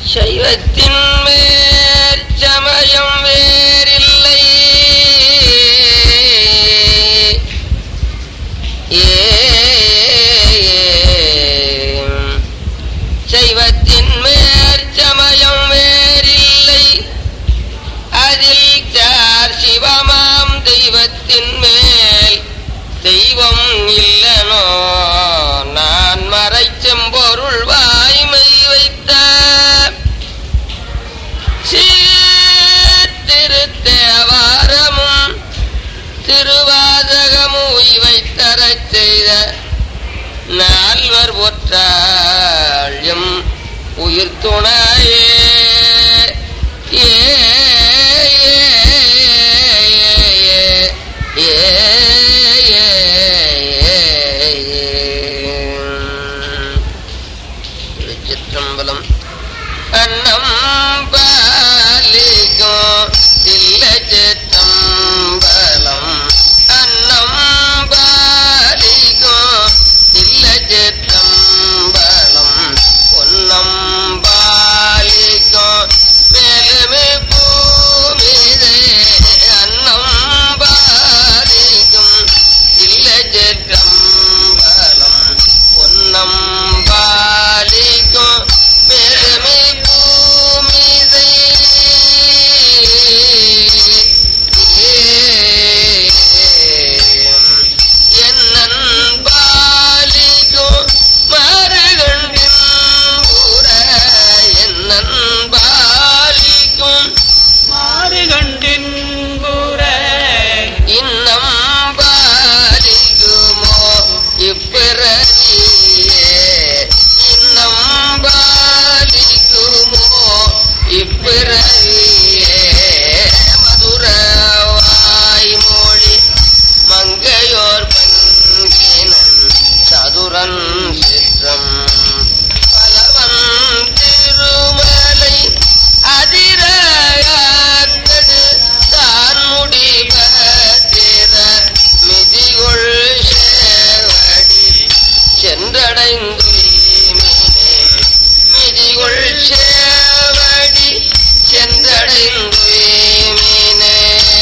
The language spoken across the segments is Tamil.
சைவத்தின் மேல் சமயம் வேறில்லை ஏ சைவத்தின் மேற் சமயம் வேறில்லை அதில் சார் சிவமாம் தெய்வத்தின் மேல் தெய்வம் இல்லனோ நான் மறைச்செம்பொருள் வாய்மை வைத்த சீர்திருத்தேவாரமும் திருவாதகமும் வைத்தரச் செய்த நால்வர் ஒற்றாள்யம் உயிர் துணையே ஏ ஏ, ஏ, ஏ, ஏ. திருச்சிற்றம்பலம் அன்னம் பாலிக்கும் இல்ல சிற்றம்பலம் அன்னம் பாலிக்கும் இல்ல சிற்றம்பலம் பொன்னம் பாலிக்கும் மேலுமே பூமிதே அன்னம் பாலிக்கும் இல்ல சிற்றம்பலம் பொன்னம் பாலிக்கும் மேலுமே பூமிதை என்னன் பாலிக்கும் மருகண்டின் ஊர என்னன் பாலிக்கும் மாறுகண்டின் கூற இன்னம் பாலிக்குமோ இப்பிறவியே இன்னம் பாலிக்குமோ இப்பிறவியே மதுர வாய்மொழி மங்கையோர் பங்கினன் சதுரன் சிற்றம் பலவன் திருமலை அதிரடு தான் முடிபத்திர மிதிகொள் சேவடி சென்றடைந்து மிதிகொள் சேவடி சென்றடைந்து மீனே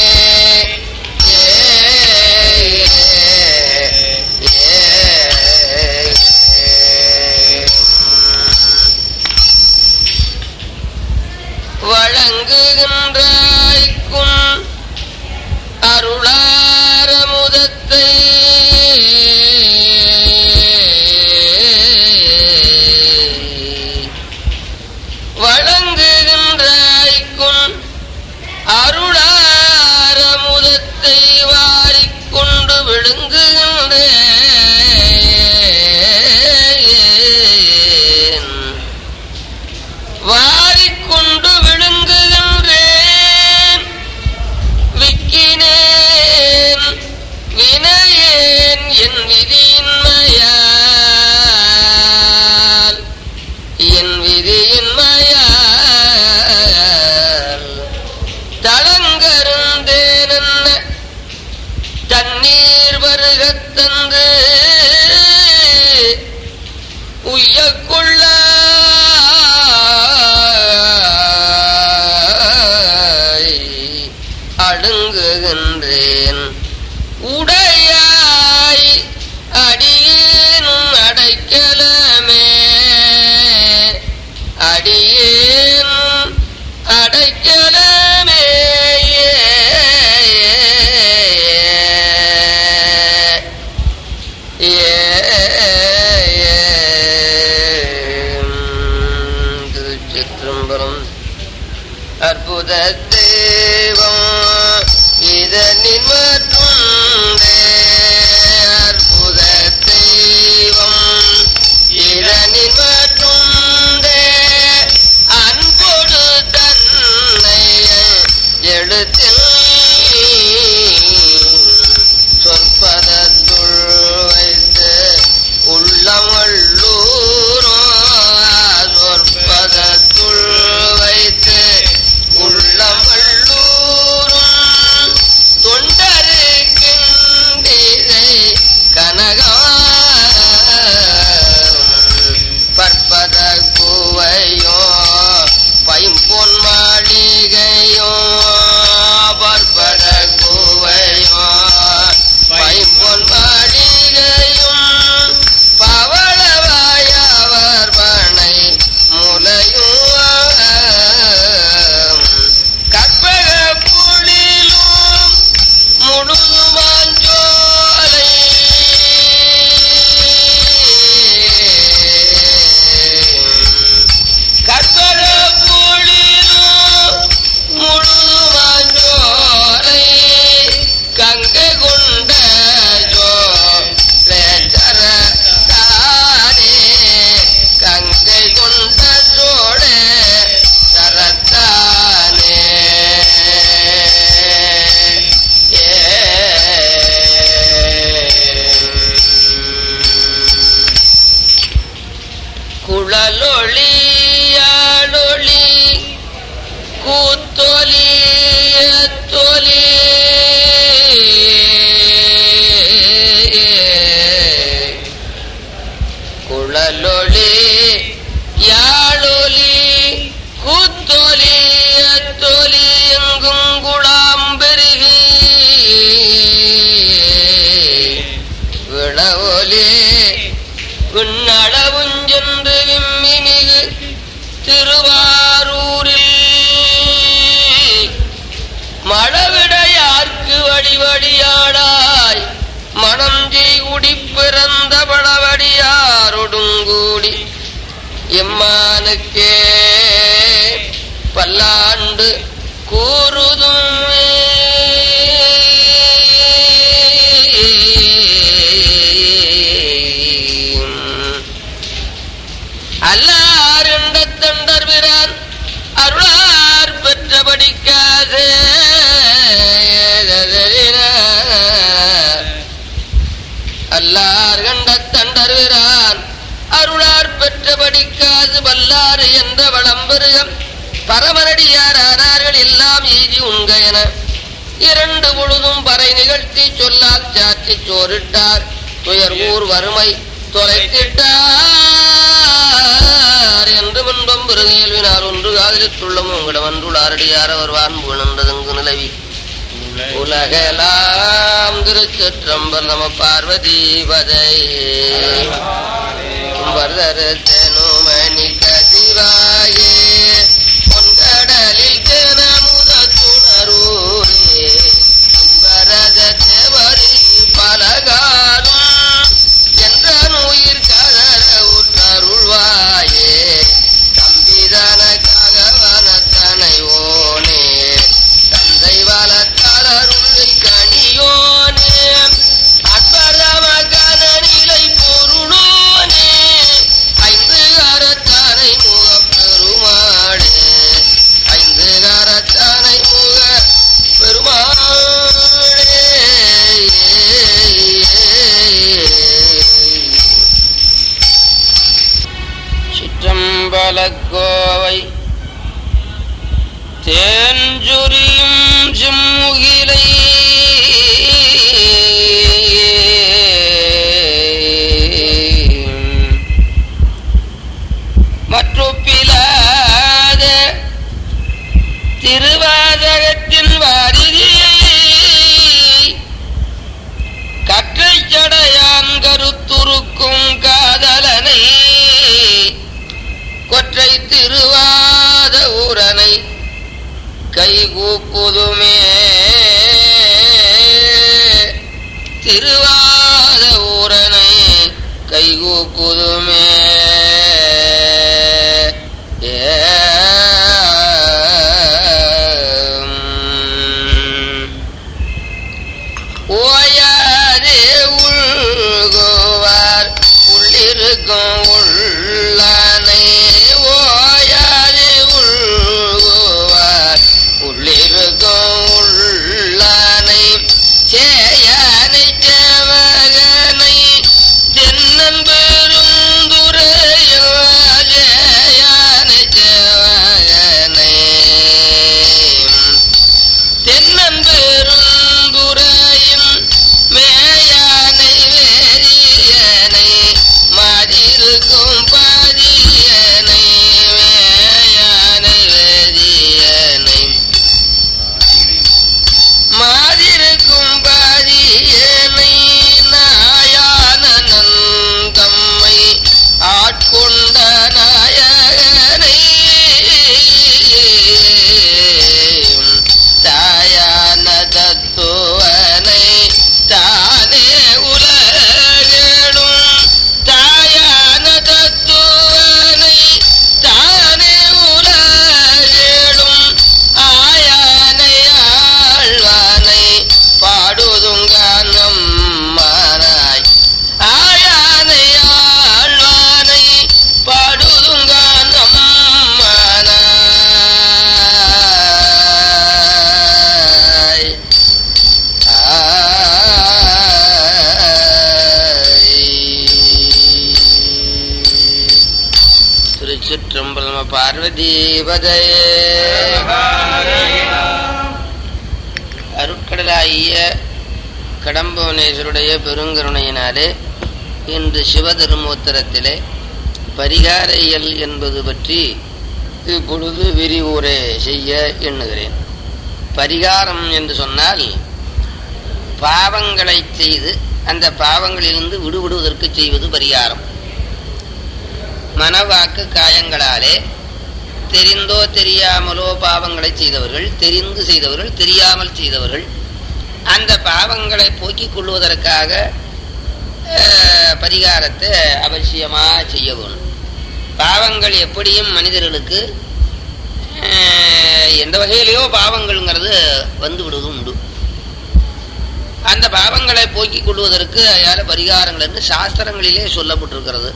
வழங்குகின்றாய்க்கும் அருளாரமுதத்தை வழங்குகின்றாய்க்கும் அருளாரமுதத்தை வாரிக்கொண்டு விழுங்குகின்றேன் வாரிக்கொண்டு விழுங்குகின்றேன் விக்கினேன் வினையேன் என் விதியின்மையால் என் விதியின்மையால் தளங்கருந்தேனென்ன தண்ணீர் வருகத் தந்து உய்யக்குள்ள அடுங்குகின்றேன் உடையாய் அடியேனும் அடைக்கலமே அடியேனும் அடைக்கலமே திருச்சிற்றம்பலம் அற்புத தெய்வம் இதனின் மற்றுண்டே அற்புத தெய்வம் இதனின் மற்றுண்டே அன்போடு தன்னை எழுத்தில் சொற்பதத்துள் வைத்து உள்ளம் வள்ளூரோ சொற்பதத்துள் வைத்து உள்ளம் வள்ளூரும் தொண்டருக்கின்றிதை கனகம் வழிவடியாடாய் மனம் செய்குடி பிறந்த படவடியாரொடுங்கூடி எம்மானுக்கே பல்லாண்டு கூறுதுமே அல்லார் என்ற தண்டர் பிறான் அருளார் பெற்றபடிக்காது அல்லார் கண்ட தண்டர் பிறான் அருளார் பெற்றபடிக்காது வல்லாறு என்ற வளம்பெருகம் பரமரடியார் ஆனார்கள் எல்லாம் எய்தி உண்க என இரண்டு பொழுதும் பறை நிகழ்த்தி சொல்லால் சாற்றி சோறிட்டார் துயர் ஊர் வறுமை தொலைத்திட்டார் என்று முன்பம் பெருங்கேள்வினார் ஒன்று காதலித்துள்ளமும் உங்களிடம் அன்றுள்ளாரடியார் அவர் வான்பு நின்றதங்கு நிலவி உலகலாம் திருச்சிற்றம்பர் நம பார்வதி பதை வரதனுமணி கசிவாயே பொன்கடலில் தினமுத துணரூரே வரத தேவரி பலகாரும் என்ற நுயிர் கதற உற்றருள்வாயே தம்பிதன ககவனத்தனை ஓனே தந்தை வளத்தளருளை கனியோனே அற்பரம கனநிலை பொருளோனே ஐந்து கரத்தனை முக பெருமாளே ஐந்து கரத்தனை முக பெருமாளே சிற்றம்பலக்கோவை தேன்சுரியும் சிம்முகிலை மற்றொப்பிலாத திருவாதகத்தின் வாரிதியை கற்றைச் சடையான் கருத்துருக்கும் காதலனை கொற்றை திருவாத ஊரனை கைகூப்புதுமே திருவாத ஊரனை கைகூப்புதுமே ஏம். ஓயாதே உள்குவார் உள்ளிருக்கும் உள்ளானை ஓயாதே உள்குவார் உள்ளிருக்கும் உள்ளானை சேயானை தேவகனை தென்னன் பெருந்துரையோ சேயானை தேவகனை தென்னன் பெருந்துரையும் மேயானை வேரியனை மாதிருக்கும் பாதியனை மேயானை வேதியனை மாதிருக்கும் பாதியனை நாயான நந்தம்மை ஆட்கொண்ட நாயகனை தாயான தத்துவனை தானே உலகேடும் தாயான தத்துவனை தானே உலகேடும் ஆயானை ஆழ்வானை பாடுதுங்கான் நம்மானாய் ஆயானை ஆழ்வானை பாடுதுங்கான் நம்மானாய் திருச்சிற்றம்பலம் பார்வதி பதையே அருட்கடலாகிய கடம்பவனேஸ்வருடைய பெருங்கருணையினாலே இன்று சிவதர்மோத்தரத்திலே பரிகார இயல் என்பது பற்றி இப்பொழுது விரிவுரை செய்ய எண்ணுகிறேன் பரிகாரம் என்று சொன்னால் பாவங்களை செய்து அந்த பாவங்களிலிருந்து விடுபடுவதற்கு செய்வது பரிகாரம் மனவாக்கு காயங்களாலே தெரிந்தோ தெரியாமலோ பாவங்களை செய்தவர்கள் தெரிந்து செய்தவர்கள் தெரியாமல் செய்தவர்கள் அந்த பாவங்களை போக்கிக் கொள்வதற்காக அஹ், பரிகாரத்தை அவசியமா செய்ய வேணும் பாவங்கள் எப்படியும் மனிதர்களுக்கு அஹ், எந்த வகையிலேயோ பாவங்கள்ங்கிறது வந்து விடுவதும் உண்டு அந்த பாவங்களை போக்கிக் கொள்வதற்கு அயால பரிகாரங்கள் என்று சாஸ்திரங்களிலே சொல்லப்பட்டிருக்கிறது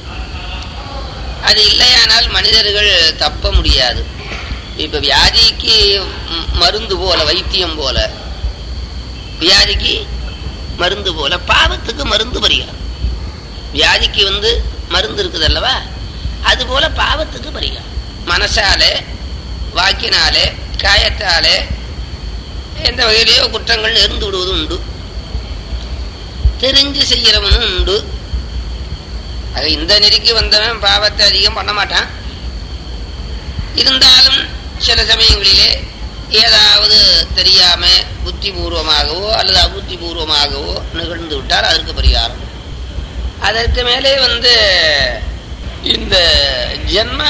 அது இல்லையானால் மனிதர்கள் தப்ப முடியாது இப்ப வியாதிக்கு ம், மருந்து போல வைத்தியம் போல வியாதிக்கு மருந்து போல பாவத்துக்கு மருந்து பரிகாரம் வியாதிக்கு வந்து மருந்து இருக்குது அல்லவா அது போல பாவத்துக்கு பரிகாரம் மனசாலே வாக்கினாலே காயத்தாலே எந்த வகையிலேயோ குற்றங்கள் இருந்து விடுவதும் உண்டு தெரிஞ்சு செய்யறவனும் உண்டு அது இந்த நெருக்கி வந்தவன் பாவத்தை அதிகம் பண்ண மாட்டான் இருந்தாலும் சில சமயங்களிலே ஏதாவது தெரியாம புத்திபூர்வமாகவோ அல்லது அபுத்திபூர்வமாகவோ நிகழ்ந்து விட்டால் அதற்கு பரிகாரம் அதற்கு மேலே வந்து இந்த ஜென்ம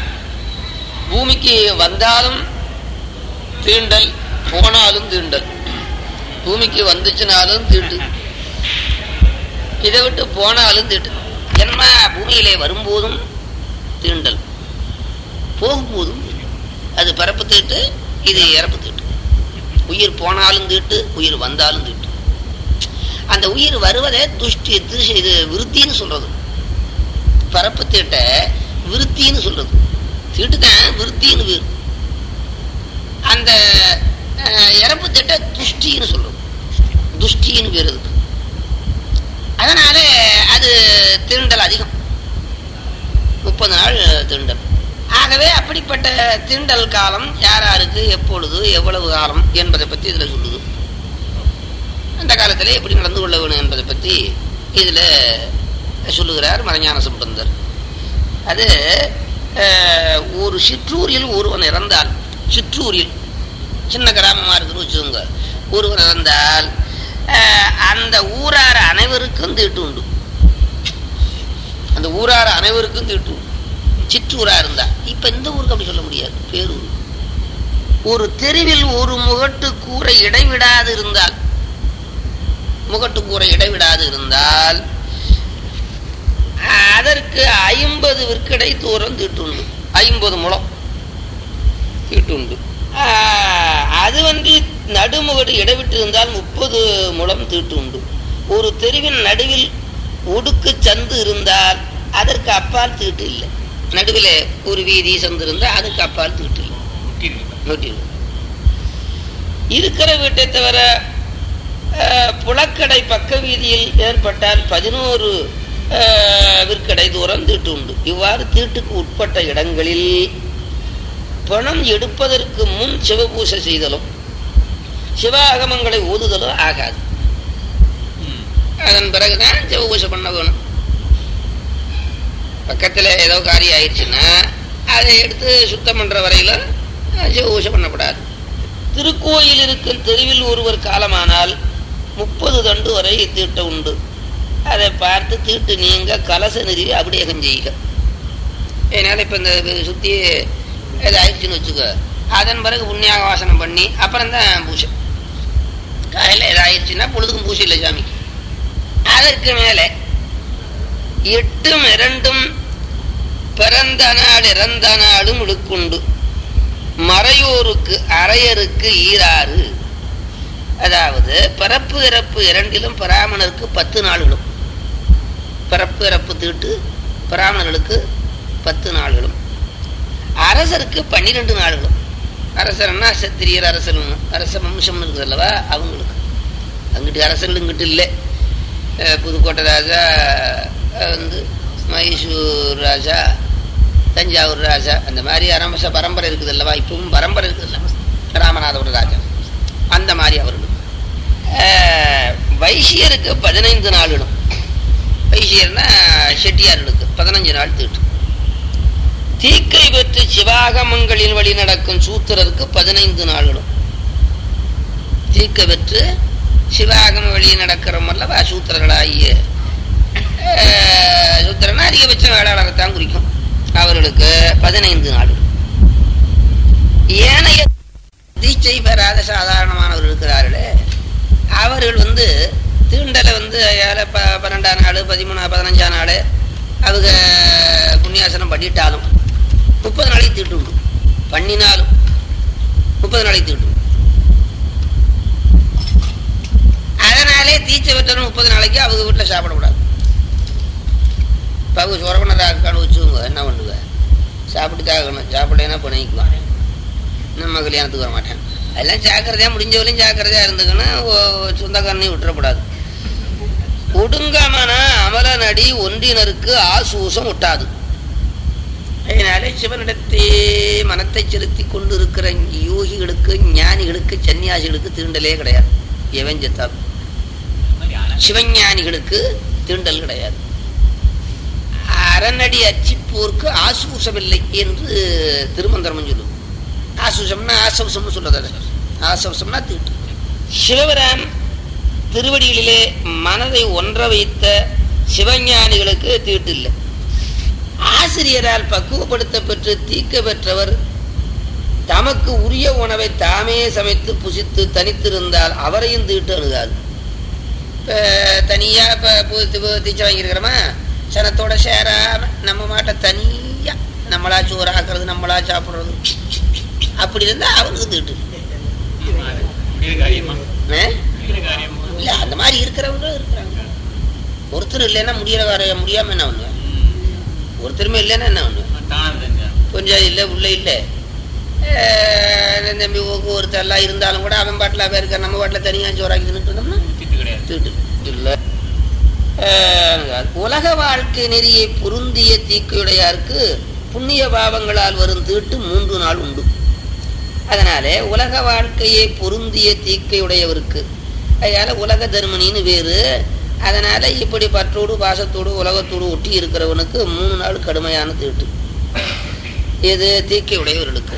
பூமிக்கு வந்தாலும் தீண்டல் போனாலும் தீண்டல் பூமிக்கு வந்துச்சுனாலும் தீண்டு இதை விட்டு போனாலும் தீட்டு ஜென்ம பூமியிலே வரும்போதும் தீண்டல் போகும்போதும் அது பிறப்பு தீட்டு இது இறப்பு தீட்டு உயிர் போனாலும் தீட்டு உயிர் வந்தாலும் தீட்டு அந்த உயிர் வருவதே துஷ்டி துஷ்- இது விருத்தின்னு சொல்றது பரப்பு தீட்ட விருத்தின்னு சொல்றது தீட்டு தான் விருத்தின்னு பேரு அந்த அஹ், இறப்பு தீட்ட துஷ்டின்னு சொல்றது துஷ்டின்னு பேர் அதுக்கு அதனால அது தீண்டல் அதிகம் முப்பது நாள் தீண்டல் ஆகவே அப்படிப்பட்ட தீண்டல் காலம் யார் யாருக்கு எப்பொழுது எவ்வளவு காலம் என்பதை பத்தி இதுல சொல்லுது அந்த காலத்திலே எப்படி நடந்து கொள்ள வேணும் என்பதை பத்தி இதுல சொல்லுகிறார் மறைஞான சம்பந்தர் அது அஹ், ஒரு சிற்றூரில் ஒருவன் இறந்தால் சிற்றூரில் சின்ன கிராமமா இருக்குன்னு வச்சுக்கோங்க ஒருவன் இறந்தால் அஹ், அந்த ஊரார் அனைவருக்கும் தீட்டு உண்டு அந்த ஊரார் அனைவருக்கும் தீட்டு உண்டு சிற்றூரா இருந்தா இப்ப இந்த ஊருக்கு அப்படி சொல்ல முடியாது பேரூர் ஒரு தெருவில் ஒரு முகட்டு கூரை இடைவிடாது இருந்தால் முகட்டு கூரை இடைவிடாது இருந்தால் அதற்கு ஐம்பது விற்கடை தூரம் தீட்டுண்டு ஐம்பது முழம் தீட்டுண்டு ஆஹ், அது வந்து நடுமுகடு இடைவிட்டு இருந்தால் முப்பது முழம் தீட்டு உண்டு ஒரு தெருவின் நடுவில் ஒடுக்கு சந்து இருந்தால் அதற்கு அப்பால் தீட்டு இல்லை நடுவில் ஒரு வீதி சந்து இருந்தால் அதுக்கு அப்பால் தீட்டு இல்லை நூற்றிருபது இருக்கிற வீட்டை தவிர அஹ், புலக்கடை பக்க வீதியில் ஏற்பட்டால் பதினோரு அஹ், விற்கடை தூரம் தீட்டு உண்டு இவ்வாறு தீட்டுக்கு உட்பட்ட இடங்களில் பணம் எடுப்பதற்கு முன் சிவபூசை செய்தலும் சிவாகமங்களை ஓதுதலும் ஆகாது அதன் பிறகுதான் சிவபூசை பண்ண வேணும் பக்கத்துல ஏதோ காரியம் ஆயிடுச்சுன்னா அதை எடுத்து சுத்தம் பண்ற வரையில சிவபூசை பண்ணக்கூடாது திருக்கோயில் இருக்கும் தெருவில் ஒருவர் காலமானால் முப்பது தண்டு வரை தீட்ட உண்டு அதை பார்த்து தீட்டு நீங்க கலச நிறுவி அபிடேகம் செய்யுங்க ஏன்னால இப்ப இந்த சுத்தி இது ஆயிடுச்சுன்னு வச்சுக்கோ அதன் பிறகு புண்ணியாக வாசனம் பண்ணி அப்புறம் தான் பூஜை காலையில் ஏதாயிருச்சுன்னா பொழுதுக்கும் பூஜை இல்லை சாமிக்கு அதற்கு மேலே எட்டும் இரண்டும் பிறந்த நாள் இறந்த நாளும் இழுக்குண்டு மறையோருக்கு அரையருக்கு ஈராறு அதாவது பிறப்பு இறப்பு இரண்டிலும் பிராமணருக்கு பத்து நாள்களும் பிறப்பு இறப்பு தீட்டு பிராமணர்களுக்கு பத்து நாள்களும் அரசருக்கு பன்னிரெண்டு நாள்களும் அரசர்னா சத்திரியர் அரசன் அரச வம்சம் இருக்குது அல்லவா அவங்களுக்கு அங்கிட்டு அரசர்கள் இங்கிட்டு இல்லை அஹ் புதுக்கோட்டை ராஜா அஹ் வந்து மைசூர் ராஜா தஞ்சாவூர் ராஜா அந்த மாதிரி அரமச பரம்பரை இருக்குது அல்லவா இப்பவும் பரம்பரை இருக்குது அல்லவா ராமநாதபுர ராஜா அந்த மாதிரி அவர்கள் அஹ் வைசியருக்கு பதினைந்து நாளிடும் வைசியர்னா செட்டியார்களுக்கு பதினஞ்சு நாள் தீட்டு தீக்கை பெற்று சிவாகமங்களின் வழி நடக்கும் சூத்திரருக்கு பதினைந்து நாளிடும் தீக்கை பெற்று சிவாகம வழி நடக்கிறோம் அல்லவா சூத்திரர்களாகிய அஹ், சூத்திரனா அதிகபட்ச வேளாளரைத்தான் குறிக்கும் அவர்களுக்கு பதினைந்து நாள் ஏனைய தீட்சை பெறாத சாதாரணமானவர் இருக்கிறார்களே அவர் அவர்கள் வந்து தீண்டலை வந்து ஏழை ப பன்னெண்டாம் நாள் பதிமூணா பதினஞ்சாம் நாள் அவங்க புண்ணியாசனம் பண்ணிட்டாலும் முப்பது நாளைக்கு தீட்டு உண்டு பண்ணினாலும் முப்பது நாளைக்கு தீட்டு உண்டு. அதனாலே தீச்சை வெட்டணும் முப்பது நாளைக்கு அவங்க வீட்டில் சாப்பிடக்கூடாது இப்போ அவங்க சுரவணராக்கான்னு வச்சுக்கோங்க என்ன பண்ணுங்க சாப்பிட்டு தாகணும் சாப்பிடலைன்னா பிணைக்குவான் நம்ம கல்யாணத்துக்கு வர மாட்டேன் அதெல்லாம் ஜாக்கிரதையாக முடிஞ்ச வரையும் ஜாக்கிரதையாக இருந்துக்கணும் ஓ- சொந்தக்காரனையும் விட்டுறக்கூடாது ஒடுங்கமன அமலனடி ஒன்றினருக்கு ஆசூசம் ஒட்டாது அதனால சிவனிடத்தே மனத்தை செலுத்தி கொண்டு இருக்கிற யோகிகளுக்கு ஞானிகளுக்கு சன்னியாசிகளுக்கு தீண்டலே கிடையாது எவன் செத்தால் சிவஞானிகளுக்கு தீண்டல் கிடையாது அரணடி அச்சிப்போருக்கு ஆசூசமில்லை என்று திருமந்திரமும் சொல்லும் ஆசூசம்னா ஆசவசம்னு சொல்றது அது. ஆசவசம்னா தீட்டு சிவபிரான் திருவடிகளிலே மனதை ஒன்ற வைத்த சிவஞானிகளுக்கு தீட்டு இல்லை ஆசிரியரால் பக்குவப்படுத்த பெற்று தீக்க பெற்றவர் தமக்கு உரிய உணவை தாமே சமைத்து புசித்து தனித்திருந்தால் அவரையும் தீட்டு அணுகாது இப்போ தனியாக இப்போ தீச்சை வாங்கியிருக்கிறோமா சனத்தோட சேராம நம்ம மாட்டை தனியாக நம்மளா சோறு ஆக்குறது நம்மளா சாப்பிட்றது அப்படி இருந்தால் அவனுக்கு தீட்டு ஆ? இல்ல அந்த மாதிரி இருக்கிறவங்க இருக்கிறாங்க ஒருத்தர் இல்லைன்னா முடியற காரியம் முடியாம என்ன பண்ணுவேன் ஒருத்தருமே இல்லைன்னா என்ன பண்ணுவேன் கொஞ்சம் இல்லை உள்ள இல்லை தம்பி ஒவ்வொரு ஒருத்தர் எல்லாம் இருந்தாலும் கூட அவன் பாட்டில் அவன் இருக்க நம்ம பாட்டில் தனியாக சோறாக்கி தின்னுட்டு இருந்தோம்னா தீட்டு இல்லை அஹ், உலக வாழ்க்கை நெறியை பொருந்திய தீக்கையுடையாருக்கு புண்ணிய பாவங்களால் வரும் தீட்டு மூன்று நாள் உண்டு அதனாலே உலக வாழ்க்கையை பொருந்திய தீக்கையுடையவருக்கு அதனால உலக தர்மனின்னு வேறு அதனால இப்படி பற்றோடு பாசத்தோடு உலகத்தோடு ஒட்டி இருக்கிறவனுக்கு மூணு நாள் கடுமையான தீட்டு இது தீக்கையுடையவர்களுக்கு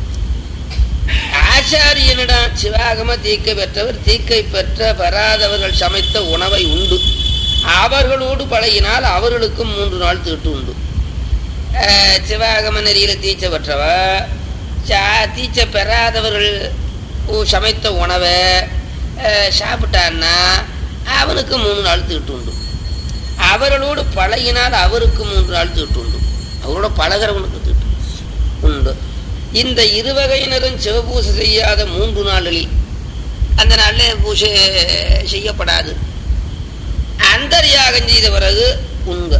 ஆச்சாரியனிடம் சிவாகம தீக்கை பெற்றவர் தீக்கை பெற்ற பெறாதவர்கள் சமைத்த உணவை உண்டு அவர்களோடு பழகினால் அவர்களுக்கும் மூன்று நாள் தீட்டு உண்டு அஹ், சிவாகம நெறியில தீச்சை பெற்றவ சா- தீச்சை பெறாதவர்கள் உ- சமைத்த உணவை அஹ், சாப்பிட்டான்னா அவனுக்கு மூணு நாள் தீட்டு உண்டு அவர்களோடு பழகினால் அவருக்கு மூன்று நாள் தீட்டு உண்டு அவரோட பழகிறவனுக்கு தீட்டு உண்டு இந்த இருவகையினரும் சிவபூசை செய்யாத மூன்று நாளில் அந்த நாளில் பூஜை செய்யப்படாது அந்தர்யாகம் செய்த பிறகு உண்க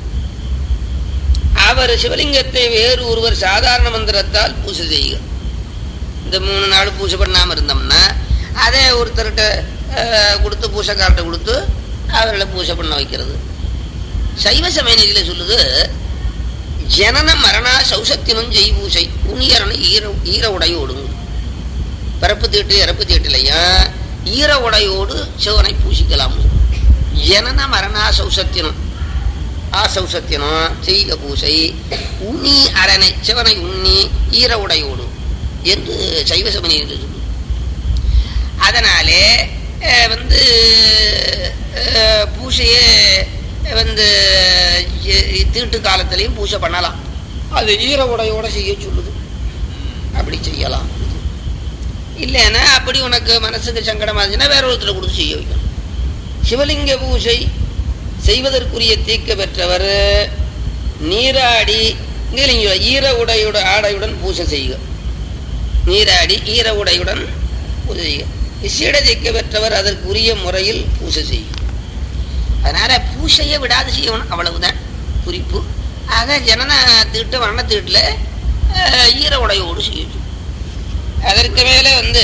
அவர் சிவலிங்கத்தை வேறு ஒருவர் சாதாரண மந்திரத்தால் பூஜை செய்யுங்க இந்த மூணு நாள் பூஜை பண்ணாம இருந்தோம்னா அதே ஒருத்தர்கிட்ட அஹ், கொடுத்து பூசைக்கார்ட்ட கொடுத்து அவர்களை பூஜை பண்ண வைக்கிறது சைவ சமய நெறியில சொல்லுது ஜனன மரணா சௌசத்தினும் ஜெய் பூசை புனியரனை ஈர ஈர உடையோடுங்க பிறப்பு தீட்டு இறப்பு தீட்டுலையும் ஈர உடையோடு சிவனை பூசிக்கலாம் ஜனன மரணா சௌசத்தினும் ஆசௌசத்தினம் செய்க பூசை உண்ணி அரணை சிவனை உண்ணி ஈர உடையோடு என்று சைவ சமணியில் சொல்லு அதனாலே அஹ், வந்து அஹ், பூசையே வந்து இ- தீட்டு காலத்திலையும் பூஜை பண்ணலாம் அது ஈர உடையோட செய்ய சொல்லுது அப்படி செய்யலாம் இல்லைன்னா அப்படி உனக்கு மனசுக்கு சங்கடமா இருந்துச்சுன்னா வேற ஒருத்தர் கொடுத்து செய்ய வைக்கணும் சிவலிங்க பூஜை செய்வதற்குரிய தீக்க பெற்றவர் நீராடி நீலிங்க ஈர உடையுட ஆடையுடன் பூஜை செய்க நீராடி ஈர உடையுடன் பூஜை செய்க விசேட தீக்க பெற்றவர் அதற்குரிய முறையில் பூஜை செய்யும் அதனால பூசையை விடாது செய்யணும் அவ்வளவுதான் குறிப்பு ஆக ஜனன தீட்டு வர்ண தீட்டுல அஹ், ஈர உடையோடு செய்யும் அதற்கு மேலே வந்து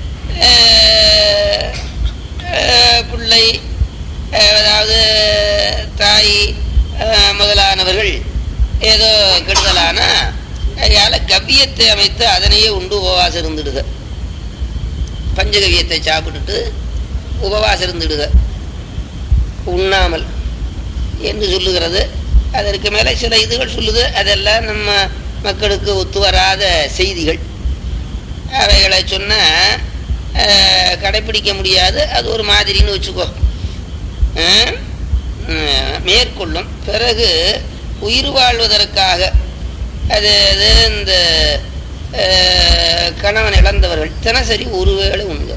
அஹ், அஹ், பிள்ளை அஹ், அதாவது தாய் அஹ், முதலானவர்கள் ஏதோ கெடுதலான கையால கவ்வியத்தை அமைத்து அதனையே உண்டு உபவாசம் இருந்துடுக பஞ்சகவியத்தை சாப்பிட்டுட்டு உபவாசம் இருந்துடுக உண்ணாமல் என்று சொல்லுகிறது அதற்கு மேலே சில இதுகள் சொல்லுது அதெல்லாம் நம்ம மக்களுக்கு ஒத்து வராத செய்திகள் அவைகளை சொன்னால் கடைப்பிடிக்க முடியாது அது ஒரு மாதிரின்னு வச்சுக்கோ அஹ், உம், மேற்கொள்ளும் பிறகு உயிர் வாழ்வதற்காக அது அது இந்த அஹ், கணவன் இழந்தவர்கள் தினசரி ஒருவேளை உண்க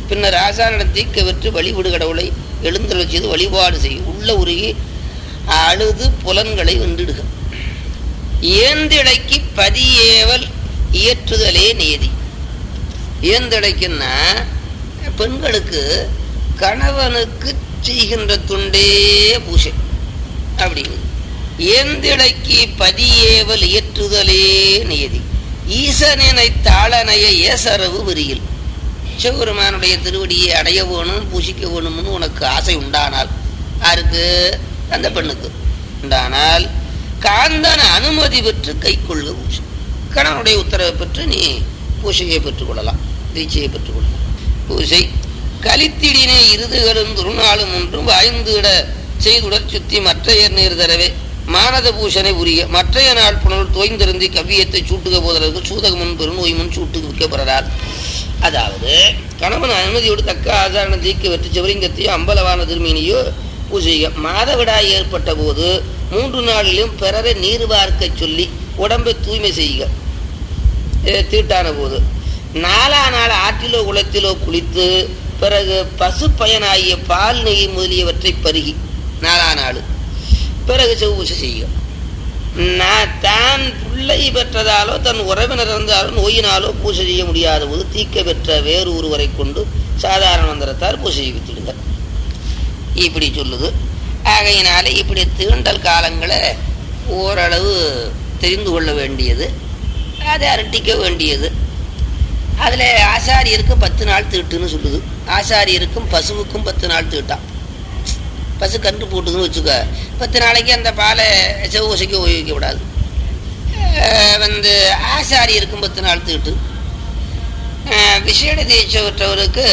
பின்னர் ஆசானிடம் தீக்க வெற்று வழிவிடு கடவுளை எழுந்தருள் செய்து வழிபாடு செய்யும் உள்ள உருகி அழுது புலன்களை வென்றிடுக ஏந்திழைக்கு பதியேவல் இயற்றுதலே நேதி ஏந்திழைக்குன்னா பெண்களுக்கு கணவனுக்கு செய்கின்ற துண்டே பூசை அப்படிங்குது ஏந்திழைக்கு பதியேவல் இயற்றுதலே நியதி ஈசனினை தாளனைய ஏசரவு விரியில் சிவபெருமானுடைய திருவடியை அடைய வேணும் பூசிக்க வேணும்னு உனக்கு ஆசை உண்டானால் யாருக்கு அந்த பெண்ணுக்கு உண்டானால் காந்தன அனுமதி பெற்று கை கொள்க பூசை கணவனுடைய உத்தரவை பெற்று நீ பூசையை பெற்றுக்கொள்ளலாம் தீட்சையை பெற்றுக்கொள்ளலாம் பூசை கலித்திடினை இருதுகளும் துருநாளும் ஒன்றும் வாய்ந்துவிட செய்துடற் சுத்தி மற்றையர் நீர் தரவே மானத பூஷனை உரிய மற்றைய நாள் புனல் தோய்ந்திருந்தி கவ்வியத்தை சூட்டுக போதற்கு சூதகமுன் பெருநோய் முன் சூட்டுக்கு விற்கப்படுறார் அதாவது கணவன் அனுமதியோடு தக்க ஆதாரண தீக்க வெற்றி சிவலிங்கத்தையோ அம்பலவான திருமீனியோ பூஜைக மாதவிடாய் ஏற்பட்ட போது மூன்று நாளிலும் பிறரை நீர் வார்க்க சொல்லி உடம்பை தூய்மை செய்க அஹ் தீட்டான போது நாலா நாள் ஆற்றிலோ குளத்திலோ குளித்து பிறகு பசு பயனாகிய பால் நெய் முதலியவற்றை பருகி நாலா நாள் பிறகு செவ்வூசை செய்யும் நான் தான் பிள்ளை பெற்றதாலோ தன் உறவினர் இருந்தாலோ நோயினாலோ பூஜை செய்ய முடியாத போது தீக்க பெற்ற வேறு ஒருவரை கொண்டு சாதாரண மந்திரத்தால் பூஜை செய்வித்திடுங்க இப்படி சொல்லுது ஆகையினால இப்படி தீண்டல் காலங்களை ஓரளவு தெரிந்து கொள்ள வேண்டியது அதை அரட்டிக்க வேண்டியது அதில் ஆசாரியருக்கு பத்து நாள் தீட்டுன்னு சொல்லுது ஆசாரியருக்கும் பசுவுக்கும் பத்து நாள் தீட்டான் பசு கன்று போட்டுதுன்னு வச்சுக்க பத்து நாளைக்கு அந்த பாலை செவ்வூசைக்கு உபயோகிக்க கூடாது அஹ் வந்து ஆசாரியருக்கும் பத்து நாள் தீட்டு அஹ் விசேட தீட்சவற்றவருக்கு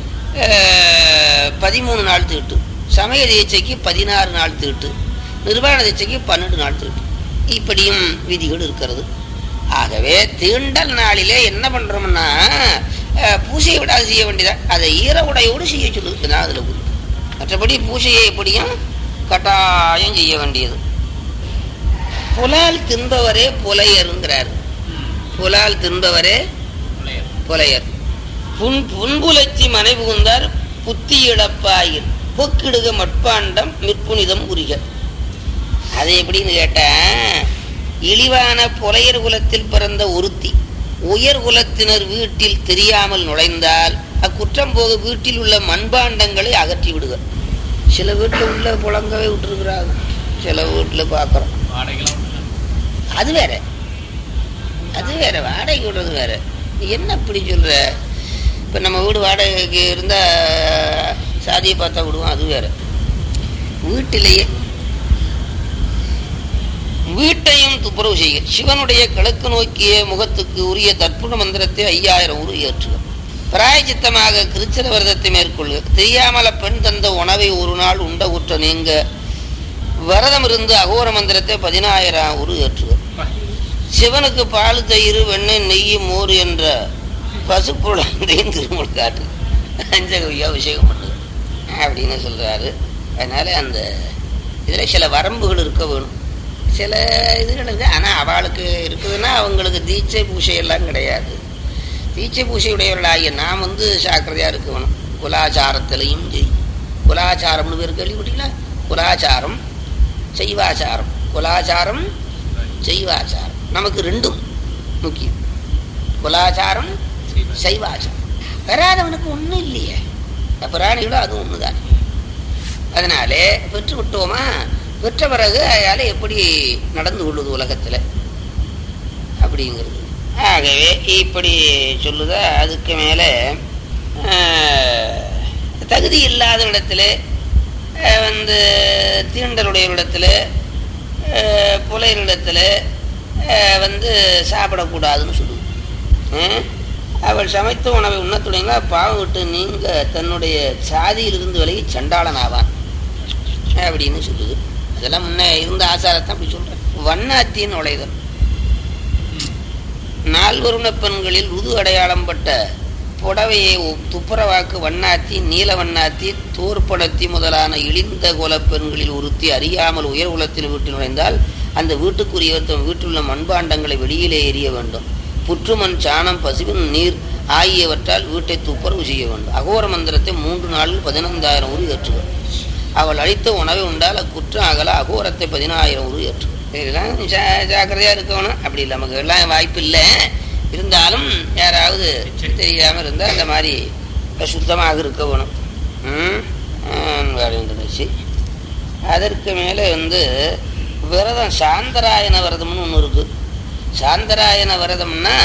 பதிமூணு நாள் தீட்டு சமய தீட்சைக்கு பதினாறு நாள் தீட்டு நிர்வாண தீட்சைக்கு பன்னெண்டு நாள் தீட்டு இப்படியும் விதிகள் இருக்கிறது ஆகவே தீண்டல் நாளிலே என்ன பண்றோம்னா அஹ், பூசையை விட செய்ய வேண்டியதா அதை ஈர உடையோடு செய்ய சொல்லுது தான் அதில் குறிப்பு மற்றபடி பூசையை எப்படியும் கட்டாயம் செய்ய வேண்டியது புலால் தின்பவரே புலையருங்கிறார் புலால் தின்பவரே புலையர் புன் புன்புலச்சி மனை புகுந்தார் புத்தி இழப்பாயிர் பொக்கிடுக மட்பாண்டம் மிற்புனிதம் உரிக அது எப்படின்னு கேட்டேன் இழிவான புலையர் குலத்தில் பிறந்த ஒருத்தி உயர் குலத்தினர் வீட்டில் தெரியாமல் நுழைந்தால் அக்குற்றம் போக வீட்டில் உள்ள மண்பாண்டங்களை அகற்றி விடுக சில வீட்டில் உள்ள புழங்கவே விட்டுருக்குறாங்க சில வீட்டில் பார்க்குறோம் அது வேற அது வேற வாடகை விடுறது வேற நீ என்ன இப்படி சொல்ற இப்போ நம்ம வீடு வாடகைக்கு இருந்தால் சாதியை பார்த்தா விடுவோம் அது வேற வீட்டிலேயே வீட்டையும் துப்புரவு செய்க சிவனுடைய கிழக்கு நோக்கிய முகத்துக்கு உரிய தற்புண மந்திரத்தை ஐயாயிரம் ஊர் ஏற்றுக பிராயச்சித்தமாக கிருச்சல விரதத்தை மேற்கொள்க தெரியாமல பெண் தந்த உணவை ஒரு நாள் உண்ட உற்ற நீங்க விரதம் இருந்து அகோர மந்திரத்தை பதினாயிரம் ஊர் ஏற்றுக சிவனுக்கு பால் தயிர் வெண்ணெய் நெய் மோர் என்ற பசுப்புழந்தையும் திருமண காட்டு அஞ்சகவி அபிஷேகம் பண்ணுது அப்படின்னு சொல்றாரு அதனால அந்த இதில் சில வரம்புகள் இருக்க வேணும் சில இதுகள் இருக்கு ஆனால் அவளுக்கு இருக்குதுன்னா அவங்களுக்கு தீட்சை பூசை எல்லாம் கிடையாது தீட்சை பூசையுடையவர்களாகிய நாம் வந்து ஜாக்கிரதையாக இருக்க வேணும் குலாச்சாரத்திலையும் சரி குலாச்சாரம்னு பேர் கேள்விப்பட்டீங்களா குலாச்சாரம் செய்வாச்சாரம் குலாச்சாரம் செய்வாச்சாரம் நமக்கு ரெண்டும் முக்கியம் குலாச்சாரம் சைவாச்சாரம் வராதவனுக்கு ஒன்றும் இல்லையே பிராணிகளும் அதுவும் ஒன்று தான் அதனாலே பெற்று விட்டோமா பெற்ற பிறகு அதால் எப்படி நடந்து கொள்ளுது உலகத்தில் அப்படிங்கிறது ஆகவே இப்படி சொல்லுத அதுக்கு மேலே தகுதி இல்லாத இடத்துல அஹ், வந்து தீண்டலுடைய இடத்துல புலையரிடத்துல அஹ், வந்து சாப்பிடக்கூடாதுன்னு சொல்லுது ம்? அவள் சமைத்த உணவை உண்ணத் தொடங்கினா பாவம் விட்டு நீங்க தன்னுடைய சாதியிலிருந்து விலகி சண்டாளன் ஆவான் அப்படின்னு சொல்லுது அதெல்லாம் முன்ன இருந்த ஆசாரத்தை அப்படி சொல்றேன் வண்ணாத்தின் நுழைதல் நால்வருண பெண்களில் உது அடையாளம் பட்ட புடவையை ஒ- துப்புரவாக்கு வண்ணாத்தி நீல வண்ணாத்தி தோற்படத்தி முதலான இழிந்த குல பெண்களில் ஒருத்தி அறியாமல் உயர் குலத்தில் வீட்டில் நுழைந்தால் அந்த வீட்டுக்குரியவர் தம் வீட்டிலுள்ள மண்பாண்டங்களை வெளியிலே எறிய வேண்டும் புற்றுமண் சாணம் பசுவின் நீர் ஆகியவற்றால் வீட்டை துப்புரவு செய்ய வேண்டும் அகோர மந்திரத்தை மூன்று நாளில் பதினைந்தாயிரம் உரு ஏற்றுக அவள் அளித்த உணவை உண்டால் அக்குற்றம் அகல அகோரத்தை பதினாயிரம் உரு ஏற்று இதெல்லாம் ஜா- ஜாக்கிரதையா இருக்கணும் அப்படி இல்லை நமக்கு எல்லாம் வாய்ப்பு இல்லை இருந்தாலும் யாராவது தெரியாம இருந்தால் அந்த மாதிரி சுத்தமாக இருக்க வேணும் ம், ம், அப்படின்றது அதற்கு மேலே வந்து விரதம் சாந்தராயன விரதம்னு ஒன்று இருக்கு சாந்தராயன விரதம்னா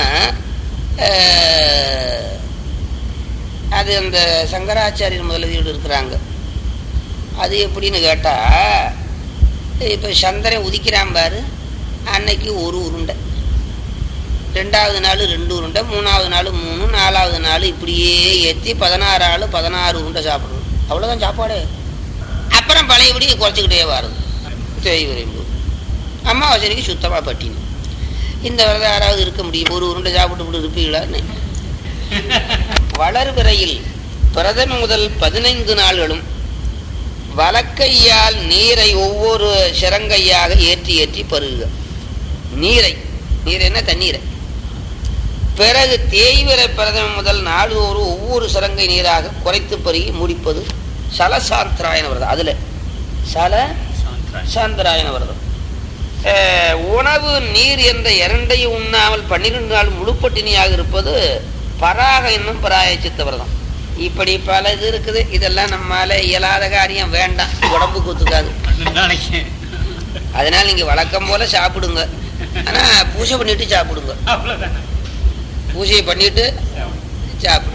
அஹ், அது அந்த சங்கராச்சாரியர் முதலீடு இருக்கிறாங்க அது எப்படின்னு கேட்டா இப்போ சந்திரன் உதிக்கிறான் பாரு அன்னைக்கு ஒரு உருண்டை ரெண்டாவது நாள் ரெண்டு உருண்டை மூணாவது நாள் மூணு நாலாவது நாள் இப்படியே ஏற்றி பதினாறு ஆள் பதினாறு உருண்டை சாப்பிடணும் அவ்வளோதான் சாப்பாடு அப்புறம் பழையபடி குறைச்சிக்கிட்டே வருது தேய் விரைவு அமாவாசனைக்கு சுத்தமாக பட்டினி இந்த விரதம் யாராவது இருக்க முடியும் ஒரு உருண்டை சாப்பிட்டு இப்படி இருப்பீங்களான்னு வளர்விரையில் பிரதம முதல் பதினைந்து நாள்களும் வலக்கையால் நீரை ஒவ்வொரு சிறங்கையாக ஏற்றி ஏற்றி பருகுக நீரை நீர் என்ன தண்ணீரை பிறகு தேய்விரை பிரதம முதல் நாள்தோறும் ஒவ்வொரு சிறங்கை நீராக குறைத்து பருகி முடிப்பது சலசாந்திராயன விரதம் அதுல சல சாந்தராயன விரதம் அஹ், உணவு நீர் என்ற இரண்டையும் உண்ணாமல் பன்னிரெண்டு நாள் முழுப்பட்டினியாக இருப்பது பராக என்னும் பராயச்சித்த விரதம் இப்படி பல இது இருக்குது இதெல்லாம் நம்மால இயலாத காரியம் வேண்டாம் உடம்புக்கு ஒத்துக்காது நாளைக்கு அதனால நீங்க வழக்கம் போல சாப்பிடுங்க ஆனா பூஜை பண்ணிட்டு சாப்பிடுங்க அவ்வளவுதான் பூஜையை பண்ணிட்டு சாப்பிடுங்க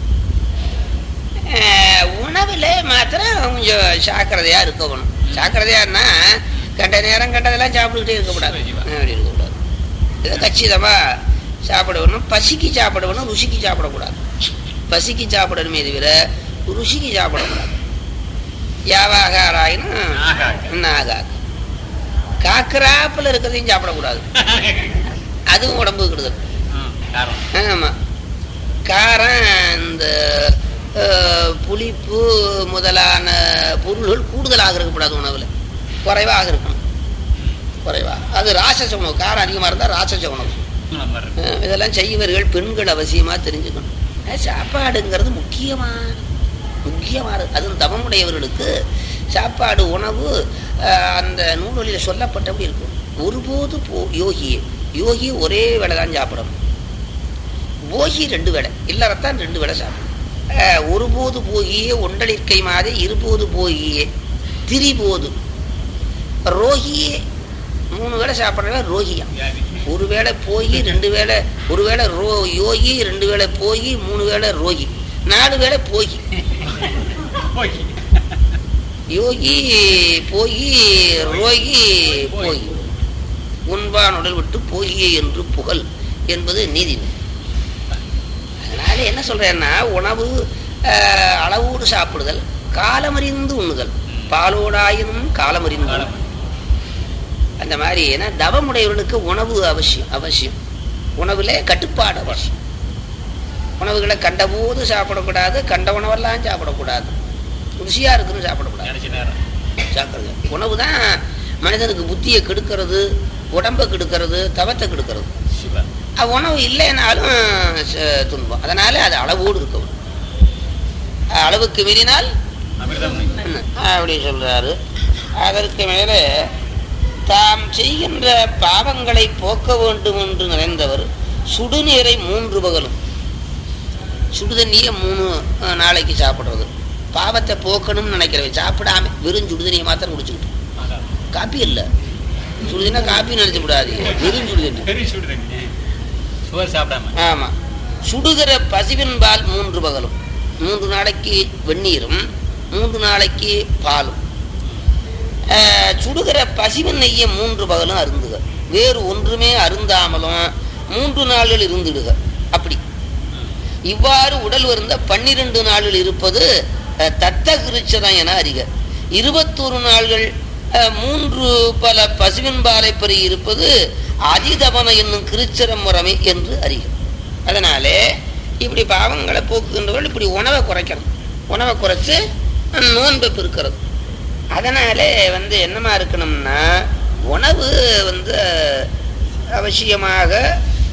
அஹ், உணவுல மாத்திரம் கொஞ்சம் ஜாக்கிரதையா இருக்கணும் ஜாக்கிரதையான்னா கண்ட நேரம் கண்டதெல்லாம் சாப்பிட்டுக்கிட்டே இருக்கக்கூடாது அப்படி இருக்கக்கூடாது இதை கச்சிதமா சாப்பிடணும் பசிக்கு சாப்பிடணும் ருசிக்கு சாப்பிடக்கூடாது பசிக்கு சாப்பிடணுமே தவிர ருசிக்கு சாப்பிடக்கூடாது யாவாகாராயினும் நாகாக்கு. நாகாக்கு காக்கராப்பில் இருக்கிறதையும் சாப்பிடக்கூடாது அதுவும் உடம்புக்கு கெடுதல் ம், காரம் ஆமா காரம் இந்த அஹ், புளிப்பு முதலான பொருள்கள் கூடுதலாக இருக்கக்கூடாது உணவுல குறைவாக இருக்கணும் குறைவா அது ராட்சச உணவு காரம் அதிகமாக இருந்தால் ராட்சச உணவு ம், வருது. அஹ், இதெல்லாம் செய்வர்கள் பெண்கள் அவசியமா தெரிஞ்சுக்கணும் அஹ், சாப்பாடுங்கிறது முக்கியமான முக்கியமானது அதுவும் தவமுடையவர்களுக்கு சாப்பாடு உணவு அஹ், அந்த நூல்களில் சொல்லப்பட்டபடி இருக்கும் ஒருபோது போ யோகியே யோகி ஒரே வேளை தான் சாப்பிடணும் போகி ரெண்டு வேளை இல்லறத்தான் ரெண்டு வேளை சாப்பிடும் அஹ், ஒருபோது போகியே ஒன்றலிற்கை மாதே இருபோது போகியே திரிபோது ரோகியே மூணு வேளை சாப்பிட்றவன் ரோகியா வியாதி. ஒரு வேளை போய் ரெண்டு வேளை ஒரு வேளை ரோ யோகி ரெண்டு வேளை போய் மூணு வேளை ரோகி நாலு வேளை போய் போய். யோகி போய் ரோகி போய் உண்பான் உடல் விட்டு போகியே என்று புகழ் என்பது நீதி அதனால என்ன சொல்றேன்னா உணவு ஆஹ், அளவோடு சாப்பிடுதல் காலமறிந்து உண்ணுதல் பாலோடாயினும் காலமறிந்து காலம். அந்த மாதிரி ஏன்னா தவமுடையவர்களுக்கு உணவு அவசியம் அவசியம் உணவுல கட்டுப்பாடு அவசியம் உணவுகளை கண்டபோது சாப்பிடக்கூடாது கண்ட உணவெல்லாம் சாப்பிடக்கூடாது ருசியா இருக்குன்னு சாப்பிடக்கூடாது நினைச்ச நேரம் ஜாக்கிரதை உணவு தான் மனிதனுக்கு புத்தியை கெடுக்கிறது உடம்பை கெடுக்கிறது தவத்தை கெடுக்கிறது சிவா அஹ் உணவு இல்லைனாலும் ச- துன்பம் அதனால அது அளவோடு இருக்கணும் அஹ் அளவுக்கு மீறினால் அமிர்தம் என்ன? அப்படி சொல்றாரு அதற்கு மேலே தாம் செய்கின்ற பாவங்களை போக்க வேண்டும் என்று நிறைந்தவர் சுடுநீரை மூன்று பகலும் சுடுதண்ணியை மூணு அஹ், நாளைக்கு சாப்பிடுறது பாவத்தை போக்கணும்னு நினைக்கிறவன் சாப்பிடாம வெறும் சுடுதண்ணியை மாத்திரம் குடிச்சுக்கிட்டு அதான். காப்பி இல்லை சுடுதண்ணா காப்பி நினைச்சு விடாதீங்க வெறும் சுடுதண்ணி பெரிய சுடுதண்ணி சுவர் சாப்பிடாம ஆமா சுடுகிற பசுவின் பால் மூன்று பகலும் மூன்று நாளைக்கு வெந்நீரும் மூன்று நாளைக்கு பாலும் ஆஹ், சுடுகிற பசுவின் நெய்யை மூன்று பகலும் அருந்துக வேறு ஒன்றுமே அருந்தாமலும் மூன்று நாள்கள் இருந்துடுக அப்படி இவ்வாறு உடல் வருந்த பன்னிரண்டு நாள்கள் இருப்பது அஹ், தத்த கிருச்சதம் என அறிக இருபத்தோரு நாள்கள் அஹ், மூன்று பல பசுவின் பாலை பெறி இருப்பது அதிதபன என்னும் கிருச்சரம் முறைமை என்று அறிக அதனாலே இப்படி பாவங்களை போக்குகின்றவர்கள் இப்படி உணவை குறைக்கணும் உணவை குறைச்சு அஹ், நோன்பை பெருக்கிறது அதனாலே வந்து என்னமா இருக்கணும்னா உணவு வந்து அவசியமாக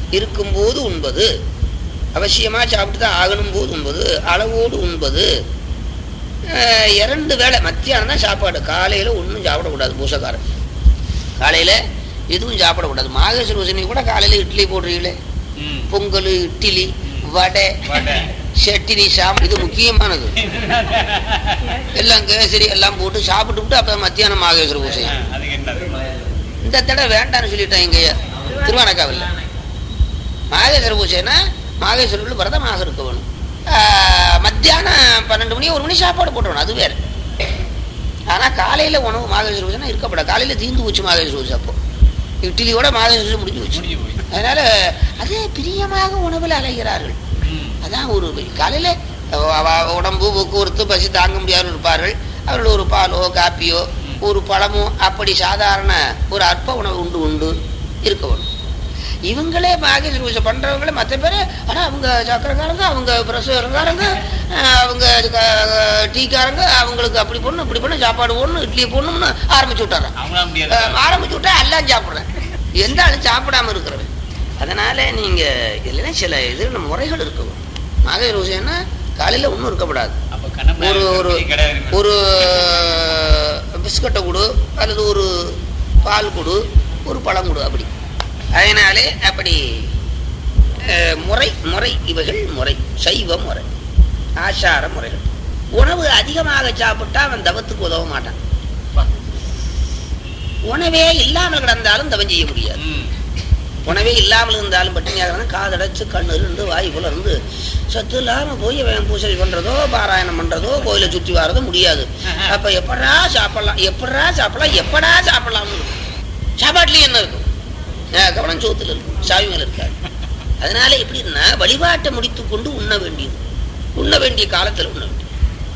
இருக்கும்போது உண்பது அவசியமா சாப்பிட்டு தான் ஆகணும் போது உண்பது அளவோடு உண்பது அஹ், இரண்டு வேளை மத்தியானம் தான் சாப்பாடு காலையில ஒன்றும் சாப்பிடக்கூடாது பூசக்காரன் காலையில எதுவும் சாப்பிடக்கூடாது மாகேஸ்வர பூசணி கூட காலையில இட்லி போடுறீங்களே ம். பொங்கல் இட்லி வடை வடை. சட்னி சாம் இது முக்கியமானது எல்லாம் கேசரி எல்லாம் போட்டு சாப்பிட்டு அப்புறம் மத்தியானம் மாகேஸ்வர பூசை ஆ, அதுக்கு என்னது இந்த தடவை வேண்டாம்னு சொல்லிட்டேன் இங்க திருவானக்காவில் மாகேஸ்வர பூஜைனா மாகேஸ்வரர்கள் விரதமாக இருக்க வேணும் ஆஹ், மத்தியானம் பன்னெண்டு மணி ஒரு மணி சாப்பாடு போட்டுருணும் அது வேற ஆனா காலையில உணவு மாகேஸ்வர பூஜைனா இருக்கப்படாது காலையில தீந்து போச்சு மாகேஸ்வர பூஜை அப்போ இட்லியோட மாகேஸ்வர பூஜை முடிஞ்சு போச்சு முடிஞ்சு போய் அதனால அதே பிரியமாக உணவில் அலைகிறார்கள் ம். அதான் ஒரு காலையில அவ- அவ உடம்பு போக்குவரத்து பசி தாங்க முடியாத இருப்பார்கள் அவர்கள் ஒரு பாலோ காப்பியோ ஒரு பழமோ அப்படி சாதாரண ஒரு அற்ப உணவு உண்டு உண்டு இருக்க வேணும் இவங்களே பாகேஸ்வர பூஜை பண்றவங்களே மற்ற பேர் ஆனா அவங்க சக்கரக்காரங்க அவங்க பிரசவக்காரங்க அவங்க க- டீக்காரங்க அவங்களுக்கு அப்படி போடணும் இப்படி பண்ணணும் சாப்பாடு போடணும் இட்லி போடணும்னு ஆரம்பிச்சு விட்டாரான் அவங்களால முடியாது அஹ் ஆரம்பிச்சு விட்டா எல்லாம் சாப்பிடுறேன் எந்த ஆளும் சாப்பிடாம இருக்கிறவன் அதனால நீங்க இல்லைன்னா சில இது முறைகள் இருக்கும் மகளிர் விஷயம்னா காலையில ஒன்றும் இருக்கப்படாது அப்ப கண்ணப்ப ஒரு ஒரு கிடையாது ஒரு பிஸ்கட்டை கொடு அல்லது ஒரு பால் கொடு ஒரு பழம் கொடு அப்படி அதனாலே அப்படி அஹ், முறை முறை இவைகள் முறை சைவ முறை ஆச்சார முறைகள் உணவு அதிகமாக சாப்பிட்டா அவன் தவத்துக்கு உதவ மாட்டான் உணவே இல்லாமல் கிடந்தாலும் தவம் செய்ய முடியாது ம். உணவே இல்லாமல் இருந்தாலும் பட்டினியாக இருந்தாலும் காதடைச்சு கண்ணு இருந்து வாய் போல இருந்து சத்து இல்லாம போய் அவன் பூசை பண்றதோ பாராயணம் பண்றதோ கோயிலை சுற்றி வர்றதோ முடியாது அப்ப எப்படா சாப்பிடலாம் எப்படா சாப்பிடலாம் எப்படா சாப்பிடலாம்னு இருக்கும் சாப்பாட்டுலயும் என்ன இருக்கும் அஹ் கவனம் சோத்துல இருக்கும் சாவிகள் இருக்காது அதனால எப்படின்னா வழிபாட்டை முடித்துக் கொண்டு உண்ண வேண்டியது உண்ண வேண்டிய காலத்துல உண்ண வேண்டியது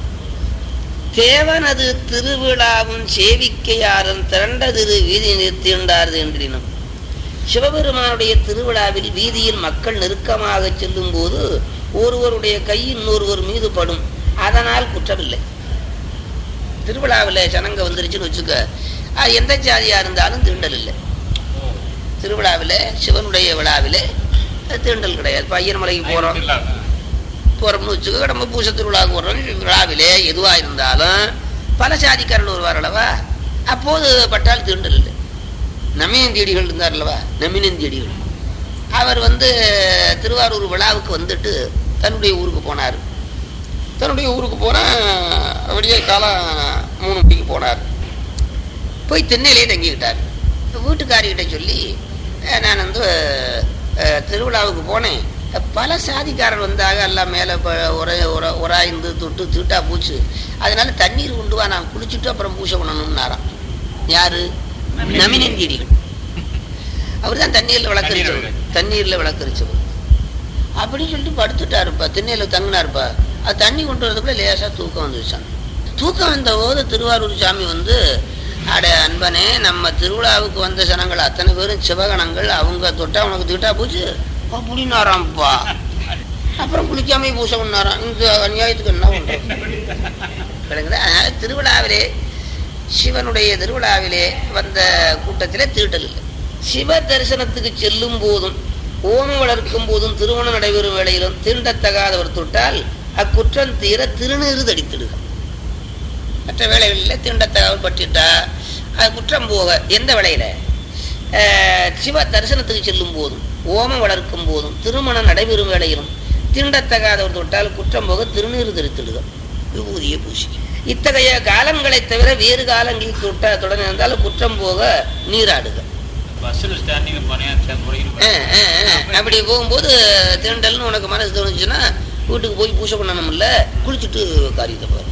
தேவனது திருவிழாவும் சேவிக்கையாரும் திரண்ட திரு வீதி நிறுத்தியுண்டார் என்றினும் சிவபெருமானுடைய திருவிழாவில் வீதியில் மக்கள் நெருக்கமாக செல்லும் போது ஒருவருடைய கை இன்னொருவர் மீது படும் அதனால் குற்றமில்லை திருவிழாவில் ஜனங்க வந்துருச்சுன்னு வச்சுக்க அது எந்த ஜாதியா இருந்தாலும் தீண்டல் இல்லை ஓ. திருவிழாவில் சிவனுடைய விழாவில் தீண்டல் கிடையாது பையன் மலைக்கு போறோம் இல்ல. போறோம்னு வச்சுக்க நம்ம பூசை திருவிழாவுக்கு போறோம் விழாவிலே எதுவா இருந்தாலும் பல சாதிக்காரர்கள் வருவார் அல்லவா அப்போது பட்டால் தீண்டல் இல்லை நமினந்தியடிகள் இருந்தார் அல்லவா நமினந்தியடிகள் அவர் வந்து திருவாரூர் விழாவுக்கு வந்துட்டு தன்னுடைய ஊருக்கு போனார் தன்னுடைய ஊருக்கு போனா அப்படியே காலம் மூணு மணிக்கு போனார் போய் தென்னையிலே தங்கிக்கிட்டார் வீட்டுக்காரிகிட்ட சொல்லி "அஹ், நான் வந்து அஹ், திருவிழாவுக்கு போனேன் பல சாதிக்காரர் வந்தாக எல்லாம் மேலே உர உர உராய்ந்து தொட்டு தீட்டா பூச்சு அதனால தண்ணீர் கொண்டு வா நான் குளிச்சுட்டு அப்புறம் பூஜை பண்ணணும்னாராம் யாரு நமினந்தியடிகள் அவர் தான் தண்ணீர்ல விளக்கரிச்சவர் தண்ணீர்ல தண்ணீர்ல விளக்கரிச்சவர் அப்படின்னு சொல்லிட்டு படுத்துட்டாருப்பா திண்ணையில தங்கினாருப்பா அது தண்ணி கொண்டு வரதுக்குள்ள லேசா தூக்கம் வந்துருச்சான் தூக்கம் வந்த போது திருவாரூர் சாமி வந்து அட அன்பனே நம்ம திருவிழாவுக்கு வந்த ஜனங்கள் அத்தனை பேரும் சிவகணங்கள் அவங்க தொட்டா உனக்கு திட்டா போச்சு அப்படின்னாராம்ப்பா அப்புறம் குளிக்காம பூசை பண்ணாராம் இந்த அநியாயத்துக்கு என்ன பண்றது விளங்குதா அதனால திருவிழாவிலே சிவனுடைய திருவிழாவிலே வந்த கூட்டத்திலே தீட்டல் இல்லை சிவ தரிசனத்துக்கு செல்லும் போதும் ஓமம் வளர்க்கும் போதும் திருமணம் நடைபெறும் வேளையிலும் தீண்டத்தகாதவர் தொட்டால் அக்குற்றம் தீர திருநீறு தடித்திடுக மற்ற வேளைகளில் தீண்டத்தகாதவர் பற்றிட்டா அது குற்றம் போக எந்த வேளையில அஹ், சிவ தரிசனத்துக்கு செல்லும் போதும் ஓமம் வளர்க்கும் போதும் திருமணம் நடைபெறும் வேளையிலும் தீண்டத்தகாதவர் தொட்டால் குற்றம் போக திருநீறு தரித்திடுக விபூதியை பூசி இத்தகைய காலங்களை தவிர வேறு காலங்களில் தொட்ட தொடர்ந்து இருந்தாலும் குற்றம் போக நீராடுக பஸ்ல ஸ்டாண்டிங் போனேன் அஹ், போறீங்க அஹ், அஹ். அப்படி போகும்போது தீண்டல்னு உனக்கு மனசு தோணுச்சுன்னா வீட்டுக்கு போய் பூஜை பண்ணணும்ல குளிச்சுட்டு காரியத்தை பாரு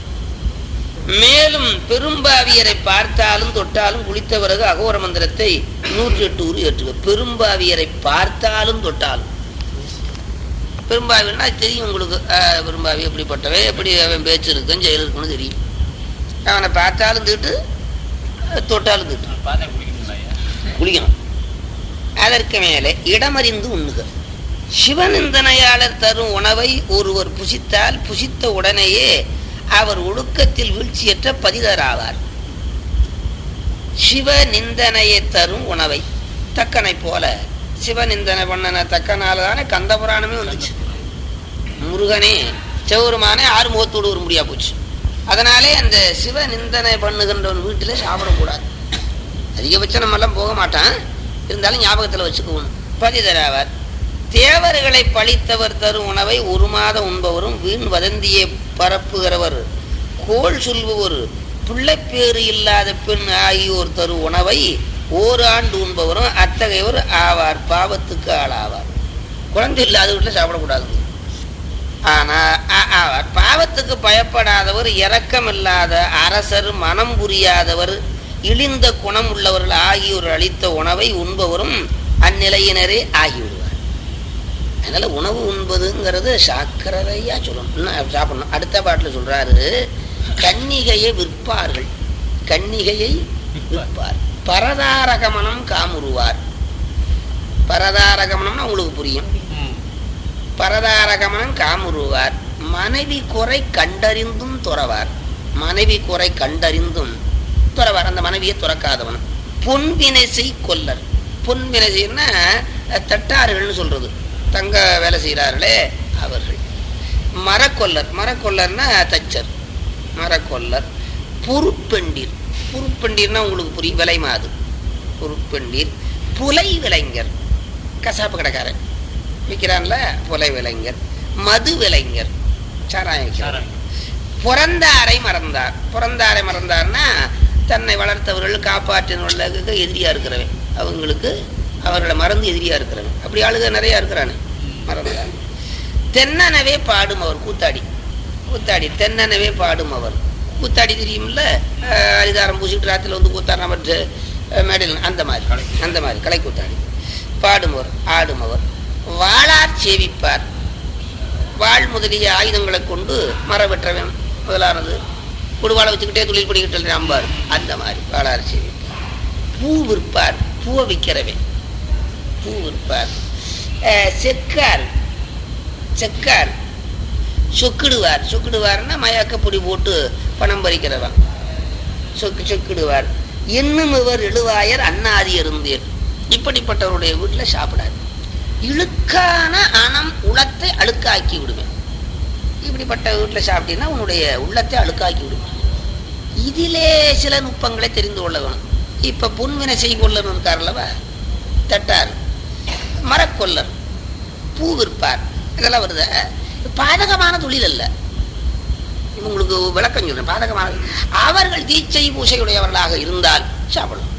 மேலும் பெரும்பாவியரை பார்த்தாலும் தொட்டாலும் குளித்த பிறகு அகோர மந்திரத்தை நூற்றி எட்டு உரு ஏற்றுக பெரும்பாவியரை பார்த்தாலும் தொட்டாலும் பெரும்பாவின்னா தெரியும் உங்களுக்கு அஹ், பெரும்பாவி எப்படிப்பட்டவை எப்படி அவன் பேச்சு இருக்கும் செயல் இருக்குன்னு தெரியும் அவனை பார்த்தாலும் தீட்டு அஹ், தொட்டாலும் தீட்டு பார்த்தா குடிக்கணுங்களா ஐயா குளிக்கணும் அதற்கு மேலே இடமறிந்து உண்ணுக சிவநிந்தனையாளர் தரும் உணவை ஒருவர் புசித்தால் புசித்த உடனேயே அவர் ஒழுக்கத்தில் வீழ்ச்சியற்ற பதிதராவார் சிவ நிந்தனையை தரும் உணவை தக்கனை போல சிவநிந்தனை பண்ணன தக்கனால தானே கந்த புராணமே வந்துச்சு முருகனே சிவருமானே ஆறு முகத்தோடு வர முடியா போச்சு அதனாலே அந்த சிவ நிந்தனை பண்ணுகின்றவன் வீட்டில் சாப்பிடக்கூடாது அதிகபட்சம் நம்ம எல்லாம் போக மாட்டான் இருந்தாலும் ஞாபகத்தில் வச்சுக்குவோம் பதிதராவார் தேவர்களை பழித்தவர் தரும் உணவை ஒரு மாதம் உண்பவரும் வீண் வதந்தியை பரப்புகிறவர் கோள் சொல்பவர் பிள்ளைப்பேறு இல்லாத பெண் ஆகியோர் தரும் உணவை ஓராண்டு உண்பவரும் அத்தகையவர் ஆவார் பாவத்துக்கு ஆளாவார் குழந்தை இல்லாத வீட்டில் சாப்பிடக்கூடாது ஆனா ஆ- ஆவார் பாவத்துக்கு பயப்படாதவர் இரக்கமில்லாத அரசர் மனம் புரியாதவர் இழிந்த குணம் உள்ளவர்கள் ஆகியோர் அளித்த உணவை உண்பவரும் அந்நிலையினரே ஆகிவிடுவார் அதனால உணவு உண்பதுங்கிறது சாக்கிரதையா சொல்லணும் இன்னும் சாப்பிடணும் அடுத்த பாட்டில் சொல்றாரு கன்னிகையை விற்பார்கள் கன்னிகையை விற்பார் பரதாரகமனம் காமுறுவார் பரதாரகமனம்னா உங்களுக்கு புரியும் ம். பரதாரகமனம் காமுறுவார் மனைவி குறை கண்டறிந்தும் துறவார் மனைவி குறை கண்டறிந்தும் துறவார் அந்த மனைவியை துறக்காதவன் பொன்வினைசை கொல்லர் பொன்வினைசைன்னா தட்டார்கள்னு சொல்றது தங்க வேலை செய்கிறார்களே அவர்கள் மரக்கொல்லர் மரக்கொல்லர்னா தச்சர் மரக்கொல்லர் பொறுப்பெண்டீர் பொறுப்பெண்டீர்னா உங்களுக்கு புரியும் விலை மாது பொறுப்பெண்டீர் புலை விலைஞர் கசாப்பு கடைக்காரன் விற்கிறான்ல புலை விலைஞர் மது விலைஞர் சாராயம் விற்கிறார் சாராயம். பிறந்தாரை மறந்தார் பிறந்தாரை மறந்தார்னா தன்னை வளர்த்தவர்கள் காப்பாற்றினவர்களுக்கு எதிரியா இருக்கிறவன் அவங்களுக்கு அவர்களை மறந்து எதிரியா இருக்கிறவன் அப்படி ஆளுக நிறைய இருக்கிறானே மறந்தார் தென்னனவே பாடும் அவர் கூத்தாடி கூத்தாடி தென்னனவே பாடும் அவர் கூத்தாடி தெரியும்ல அஹ், அரிதாரம் பூசிட்டு ராத்திரில வந்து கூத்தாடின மற்ற மேடையில் அந்த மாதிரி அந்த மாதிரி கலை கூத்தாடி பாடுமவர் ஆடுமவர் வாளார் சேவிப்பார் வாழ் முதலிய ஆயுதங்களை கொண்டு மரம் வெற்றவன் முதலானது கொடுவாளை வச்சுக்கிட்டே தொழில் பண்ணிக்கிட்டு அம்பார் அந்த மாதிரி வாழார் சேவிப்பார் பூ விற்பார் பூவை விற்கிறவன் பூ விற்பார் அஹ், செக்கார் செக்கார் சொக்கிடுவார் சொக்கிடுவார்னா மயக்க பொடி போட்டு பணம் பறிக்கிறவன் சொக்கு சொக்கிடுவார் இன்னும் இவர் எழுவாயர் அண்ணாதி இருந்தேர் இப்படிப்பட்டவருடைய வீட்டில் சாப்பிடாது இழுக்கான அணம் உளத்தை அழுக்காக்கி விடுவேன் இப்படிப்பட்ட வீட்டில் சாப்பிட்டீங்கன்னா உன்னுடைய உள்ளத்தை அழுக்காக்கி விடுவேன் இதிலே சில நுட்பங்களை தெரிந்து கொள்ள வேணும் இப்ப புன்வினை செய்கொள்ளன் இருக்கார்லவா தட்டார் மரக்கொல்லர் பூ விற்பார் இதெல்லாம் வருது பாதகமான தொழில் அல்ல உங்களுக்கு விளக்கம் சொல்றேன் பாதகமான அவர்கள் தீட்சை பூசையுடையவர்களாக இருந்தால் சாப்பிடலாம்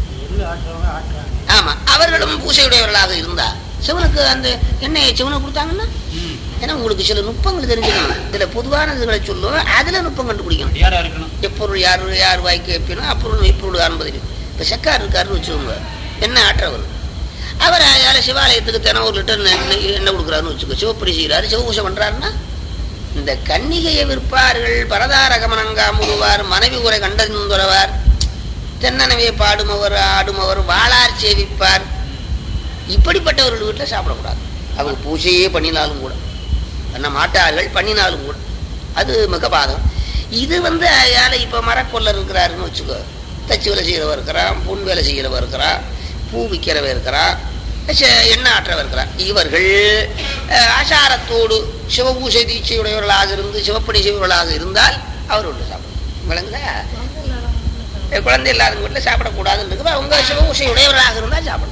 ஆமா அவர்களும் பூசையுடையவர்களாக இருந்தா சிவனுக்கு அந்த எண்ணெயை சிவனுக்கு கொடுத்தாங்கன்னா ம். ஏன்னா உங்களுக்கு சில நுட்பங்கள் தெரிஞ்சுக்கணும் இதுல பொதுவான இதுகளை சொல்லுவோம் அதுல நுட்பம் கண்டுபிடிக்கணும் யாரா இருக்கணும் எப்பொருள் யார் யார் வாய்க்கு எப்படின்னா அப்பொருள் மெய்ப்பொருள் காண்பது இப்போ செக்கார் இருக்காருன்னு வச்சுக்கோங்க என்ன ஆற்றவர் அவர் யார சிவாலயத்துக்கு தினம் ஒரு லிட்டர் எண்ணெய் எண்ணெய் கொடுக்குறாருன்னு வச்சுக்கோ சிவப்படி செய்கிறாரு சிவபூஷை பண்றாருன்னா இந்த கன்னிகையை விற்பார்கள் பரதாரகமனங்கா முழுவார் மனைவி உரை கண்டறிந்துறவார் தென்னனவே பாடுமவர் ஆடுமவர் வாளார் சேவிப்பார் இப்படிப்பட்டவர்கள் வீட்டில் சாப்பிடக்கூடாது அவங்க பூஜையே பண்ணினாலும் கூட பண்ண மாட்டார்கள் பண்ணினாலும் கூட அது மிக பாதகம் இது வந்து யாரை இப்போ மரக்கொல்லர் இருக்கிறாருன்னு வச்சுக்கோ தச்சு வேலை செய்கிறவ இருக்கிறான் புண் வேலை செய்கிறவ இருக்கிறான் பூ விற்கிறவ இருக்கிறான் ச- எண்ணெய் ஆற்றவ இருக்கிறான் இவர்கள் அஹ், ஆசாரத்தோடு சிவபூசை தீட்சையுடையவர்களாக இருந்து சிவப்பணி செய்வர்களாக இருந்தால் அவரோடு சாப்பிடும் விளங்குதா அஹ், குழந்தை இல்லாதவங்க வீட்டில் சாப்பிடக்கூடாதுன்னு இருக்குது அவங்க சிவபூசை உடையவர்களாக இருந்தால் சாப்பிடணும்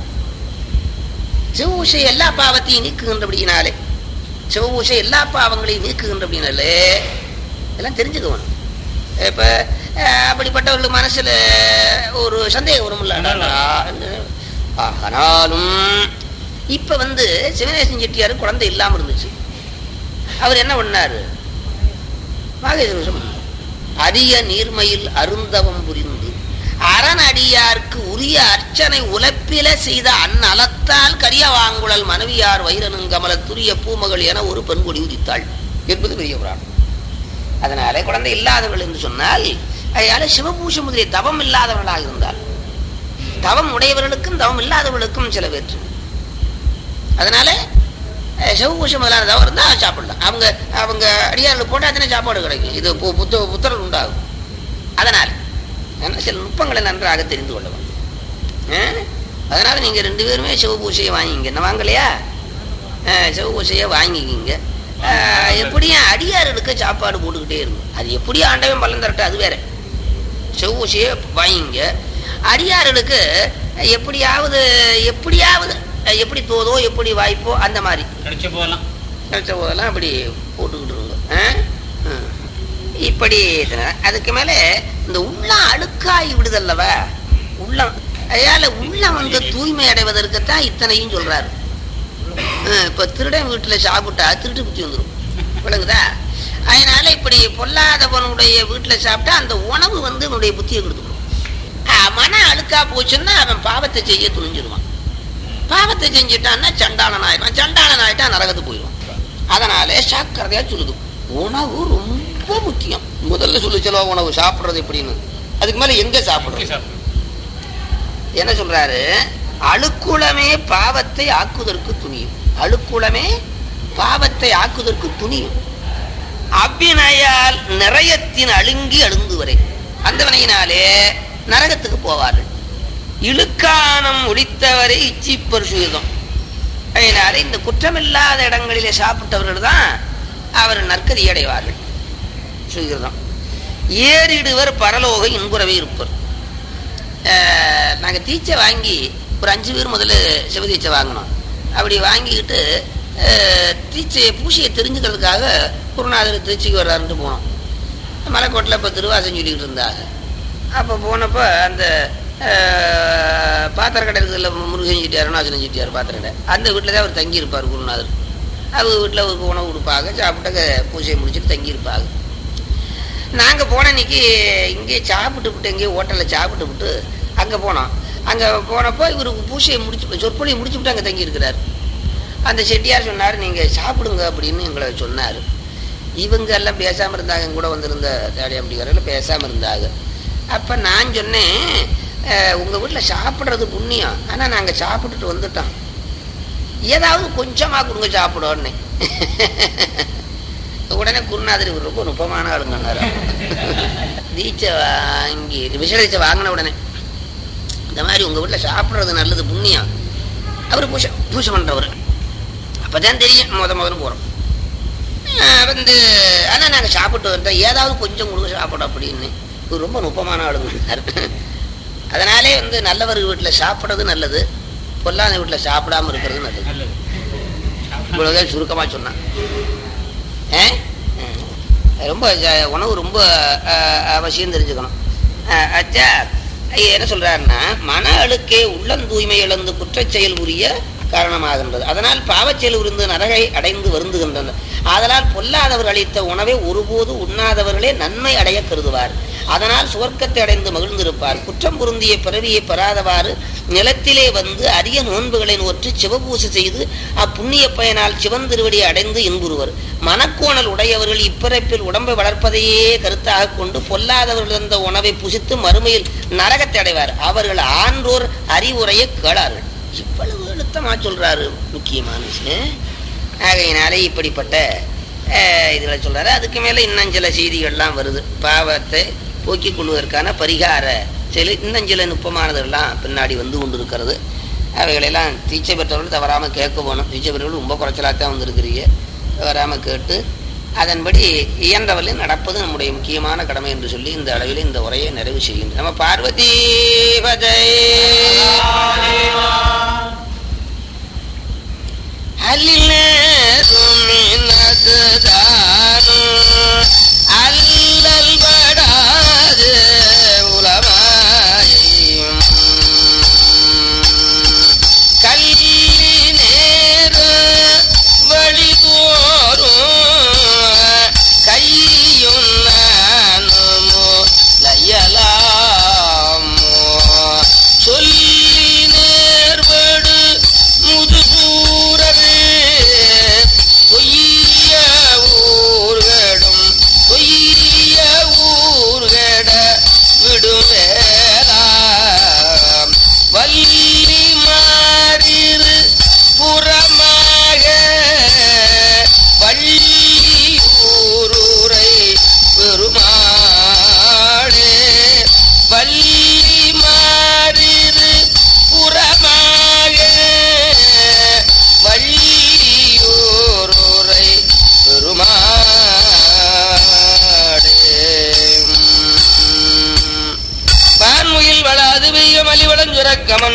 சிவபூசை எல்லா பாவத்தையும் நீக்குகின்றபடியினாலே சிவபூசை எல்லா பாவங்களையும் நீக்குகின்றபடினாலே எல்லாம் தெரிஞ்சுக்கணும் இப்ப அஹ், அப்படிப்பட்டவர்கள் மனசுல ஒரு சந்தேகம் வரும்ல ஆனாலும் இப்ப வந்து சிவநேசன் செட்டியாரு குழந்தை இல்லாம இருந்துச்சு அவர் என்ன பண்ணாரு மாகேஸ்வரம் அரிய நீர்மையில் அருந்தவம் புரிந்து அரணடியார்க்கு உரிய அர்ச்சனை உலப்பில செய்த அந்நலத்தால் கரிய வாங்குழல் மனைவியார் வைரனுங்கமல துரிய பூமகள் என ஒரு பெண்கொடி உதித்தாள் என்பது பெரிய புராணம் அதனாலே குழந்தை இல்லாதவர்கள் என்று சொன்னால் அதையால சிவபூஷ முதலிய தவம் இல்லாதவர்களாக இருந்தால் தவம் உடையவர்களுக்கும் தவம் இல்லாதவர்களுக்கும் சில வேற்று அதனால அஹ், சிவபூஷ முதலான தவம் இருந்தால் சாப்பிடலாம் அவங்க அவங்க அடியார்கள் போட்டால் தானே சாப்பாடு கிடைக்கும் இது பு- புத்த புத்திரல் உண்டாகும் அதனால் ஏன்னா சில நுட்பங்களை நன்றாக தெரிந்து கொள்ள வேண்டும் அஹ்? அதனால நீங்க ரெண்டு பேருமே சிவபூசையை வாங்கிங்க என்ன வாங்கலையா அஹ், சிவபூசையை வாங்கிக்கிங்க அஹ், எப்படியும் அடியார்களுக்கு சாப்பாடு போட்டுக்கிட்டே இருக்கும் அது எப்படி ஆண்டவன் பலன் தரட்டும் அது வேற செவ்வூசியை வாங்கிங்க அடியார்களுக்கு எப்படியாவது எப்படியாவது அஹ், எப்படி தோதோ எப்படி வாய்ப்போ அந்த மாதிரி கிடைச்ச போகலாம் கிடைச்ச போதெல்லாம் அப்படி போட்டுக்கிட்டு இருங்க ஆ? ம். இப்படி இதுனா, அதுக்கு மேல இந்த உள்ளம் அழுக்காய் விடுதல்லவ உள்ளம் அதனால உள்ளம் வந்து தூய்மை அடைவதற்குத்தான் இத்தனையும் சொல்றாரு ஆ, இப்ப திருடன் வீட்டுல சாப்பிட்டா திருட்டு புத்தி வந்துடும் விளங்குதா அதனால இப்படி பொல்லாதவனுடைய வீட்டுல சாப்பிட்டா அந்த உணவு வந்து அவனுடைய புத்தியை கொடுத்துடும் மன அழுக்கா போச்சுன்னா அவன் பாவத்தை செய்ய துணிஞ்சிருவான் பாவத்தை செஞ்சுட்டான்னா சண்டாளன் ஆயிடுவான் சண்டாளன் ஆயிட்டா நரகத்துக்கு போயிடுவான் அதனால சாக்கிரதையா சொல்லுது உணவு ரொம்ப முக்கியம் முதல்ல சொல்லு செலவா உணவு சாப்பிடுறது எப்படின்னு அதுக்கு மேல எங்க சாப்பிடுறது சாப்பிடு என்ன சொல்றாரு அழுக்குளமே பாவத்தை ஆக்குவதற்கு துணியும் அழுக்குளமே பாவத்தை ஆக்குவதற்கு துணியும் அவ்வினையால் நிறையத்தின் அழுங்கி அழுந்து வரை அந்த வினையினாலே நரகத்துக்கு போவார்கள் இழுக்கானம் முடித்தவரை இச்சிப்பர் சுயுதம் அதனால இந்த குற்றமில்லாத இடங்களிலே சாப்பிட்டவர்கள் தான் அவர் நற்கதி அடைவார்கள் சுகிருதம் ஏறிடுவர் பரலோக இன்புறவே இருப்பர் அஹ், நாங்க தீச்சை வாங்கி ஒரு அஞ்சு பேர் முதல்ல சிவதீச்சை வாங்கினோம் அப்படி வாங்கிக்கிட்டு அஹ், தீச்சையை பூசியை தெரிஞ்சுக்கிறதுக்காக குருநாதர் திருச்சிக்கு வர்றாருன்ட்டு போனோம் மலைக்கோட்டில் இப்போ திருவாசம் சொல்லிக்கிட்டு இருந்தாங்க அப்போ போனப்போ அந்த அஹ், பாத்திர கடை இருக்குதுல்ல முருகன் செட்டியார் அருணாச்சலம் செட்டியார் பாத்திர கடை அந்த வீட்டில் தான் அவர் தங்கியிருப்பார் குருநாதர் அவங்க வீட்டில் அவருக்கு உணவு கொடுப்பாங்க சாப்பிட்ட பூஜையை முடிச்சுட்டு தங்கியிருப்பாங்க நாங்கள் போன அன்னைக்கு இங்கே சாப்பிட்டு விட்டு எங்கேயோ ஹோட்டலில் சாப்பிட்டு விட்டு அங்கே போனோம் அங்கே போனப்போ இவருக்கு பூசையை முடிச்சு சொற்பொழியை முடிச்சு விட்டு அங்கே தங்கியிருக்கிறார் அந்த செட்டியார் சொன்னார் நீங்கள் சாப்பிடுங்க அப்படின்னு எங்களை சொன்னார் இவங்க எல்லாம் பேசாமல் இருந்தாங்க என் கூட வந்திருந்த தேடி அப்படிங்கிறதுல பேசாமல் இருந்தாங்க அப்போ நான் சொன்னேன் உங்கள் வீட்டில் சாப்பிட்றது புண்ணியம் ஆனால் நாங்கள் சாப்பிட்டுட்டு வந்துட்டோம் ஏதாவது கொஞ்சமாக கொடுங்க சாப்பிடோன்னு உடனே குருநாதர் இவர் ரொம்ப நுட்பமான ஆளுங்கன்னாரு தீட்சை வாங்கி விஷதீட்சை வாங்கின உடனே இந்த மாதிரி உங்கள் வீட்டில் சாப்பிட்றது நல்லது புண்ணியம் அவர் பூஜை பூஜை பண்ணுறவர் அப்போ தான் தெரியும் முத முதல்ல போகிறோம் வந்து ஆனால் நாங்கள் சாப்பிட்டு வந்துட்டோம் ஏதாவது கொஞ்சம் கொடுங்க சாப்பிடும் அப்படின்னு இவர் ரொம்ப நுட்பமான ஆளுங்கன்னாரு அதனாலே வந்து நல்லவர் வீட்டில் சாப்பிட்றது நல்லது பொல்லாத வீட்டில் சாப்பிடாம இருக்கிறது நல்லது நல்லது இவ்வளவுதான் சுருக்கமாக சொன்னான் ஆ? ம். ரொம்ப ஜ- உணவு ரொம்ப அஹ், அவசியம் தெரிஞ்சுக்கணும் அஹ், அச்சா ஐயா என்ன சொல்றாருன்னா மன அழுக்கே உள்ளம் தூய்மை இழந்து குற்றச் செயல் உரிய காரணமாகின்றது அதனால் பாவச் செயல் உருந்து நரகை அடைந்து வருந்துகின்றன அதனால் பொல்லாதவர் அளித்த உணவை ஒருபோது உண்ணாதவர்களே நன்மை அடைய கருதுவார் அதனால் சுவர்க்கத்தை அடைந்து மகிழ்ந்திருப்பார் குற்றம் பொருந்திய பிறவியை பெறாதவாறு நிலத்திலே வந்து அரிய நோன்புகளை நோற்றி சிவபூசை செய்து அப்புண்ணிய பயனால் சிவந்திருவடியை அடைந்து இன்புறுவர் மனக்கோணல் உடையவர்கள் இப்பிறப்பில் உடம்பை வளர்ப்பதையே கருத்தாக கொண்டு பொல்லாதவர்கள் அந்த உணவை புசித்து மறுமையில் நரகத்தை அடைவார் அவர்கள் ஆன்றோர் அறிவுரையை கேளார்கள் இவ்வளவு அழுத்தமா சொல்றாரு முக்கியமான விஷயம் ஆகையினாலே இப்படிப்பட்ட அஹ், இதுகளை சொல்றாரு அதுக்கு மேல இன்னும் சில செய்திகள்லாம் வருது பாவத்தை போக்கிக் கொள்வதற்கான பரிகார சில இன்னும் சில நுட்பமானதெல்லாம் பின்னாடி வந்து கொண்டு இருக்கிறது அவைகளெல்லாம் தீட்சை பெற்றவர்கள் தவறாம கேட்க போகணும் தீட்சை பெற்றவர்கள் ரொம்ப குறைச்சலாக தான் வந்திருக்கிறீங்க தவறாம கேட்டு அதன்படி இயன்றவரையில் நடப்பது நம்முடைய முக்கியமான கடமை என்று சொல்லி இந்த அளவில் இந்த உரையை நிறைவு செய்கின்றோம் நம்ம பார்வதி பஜை அல்லல் படாது உலமாயும் கல்லி நேர வழி தோறும் கையும் நானுமோ லயலாமோ சொல்லி நேர்படு முதுகூரவே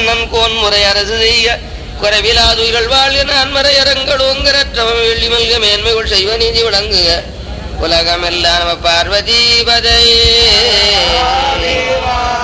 மன்னன் கோன் முறை அரசு செய்ய குறைவிலாதுகள் வாழ்க நான் மறையரங்களோங்கரற்றவம் வெள்ளி மல்க மேன்மைகள் செய்வ நீதி விளங்குக உலகமெல்லாம் நம பார்வதி பதையே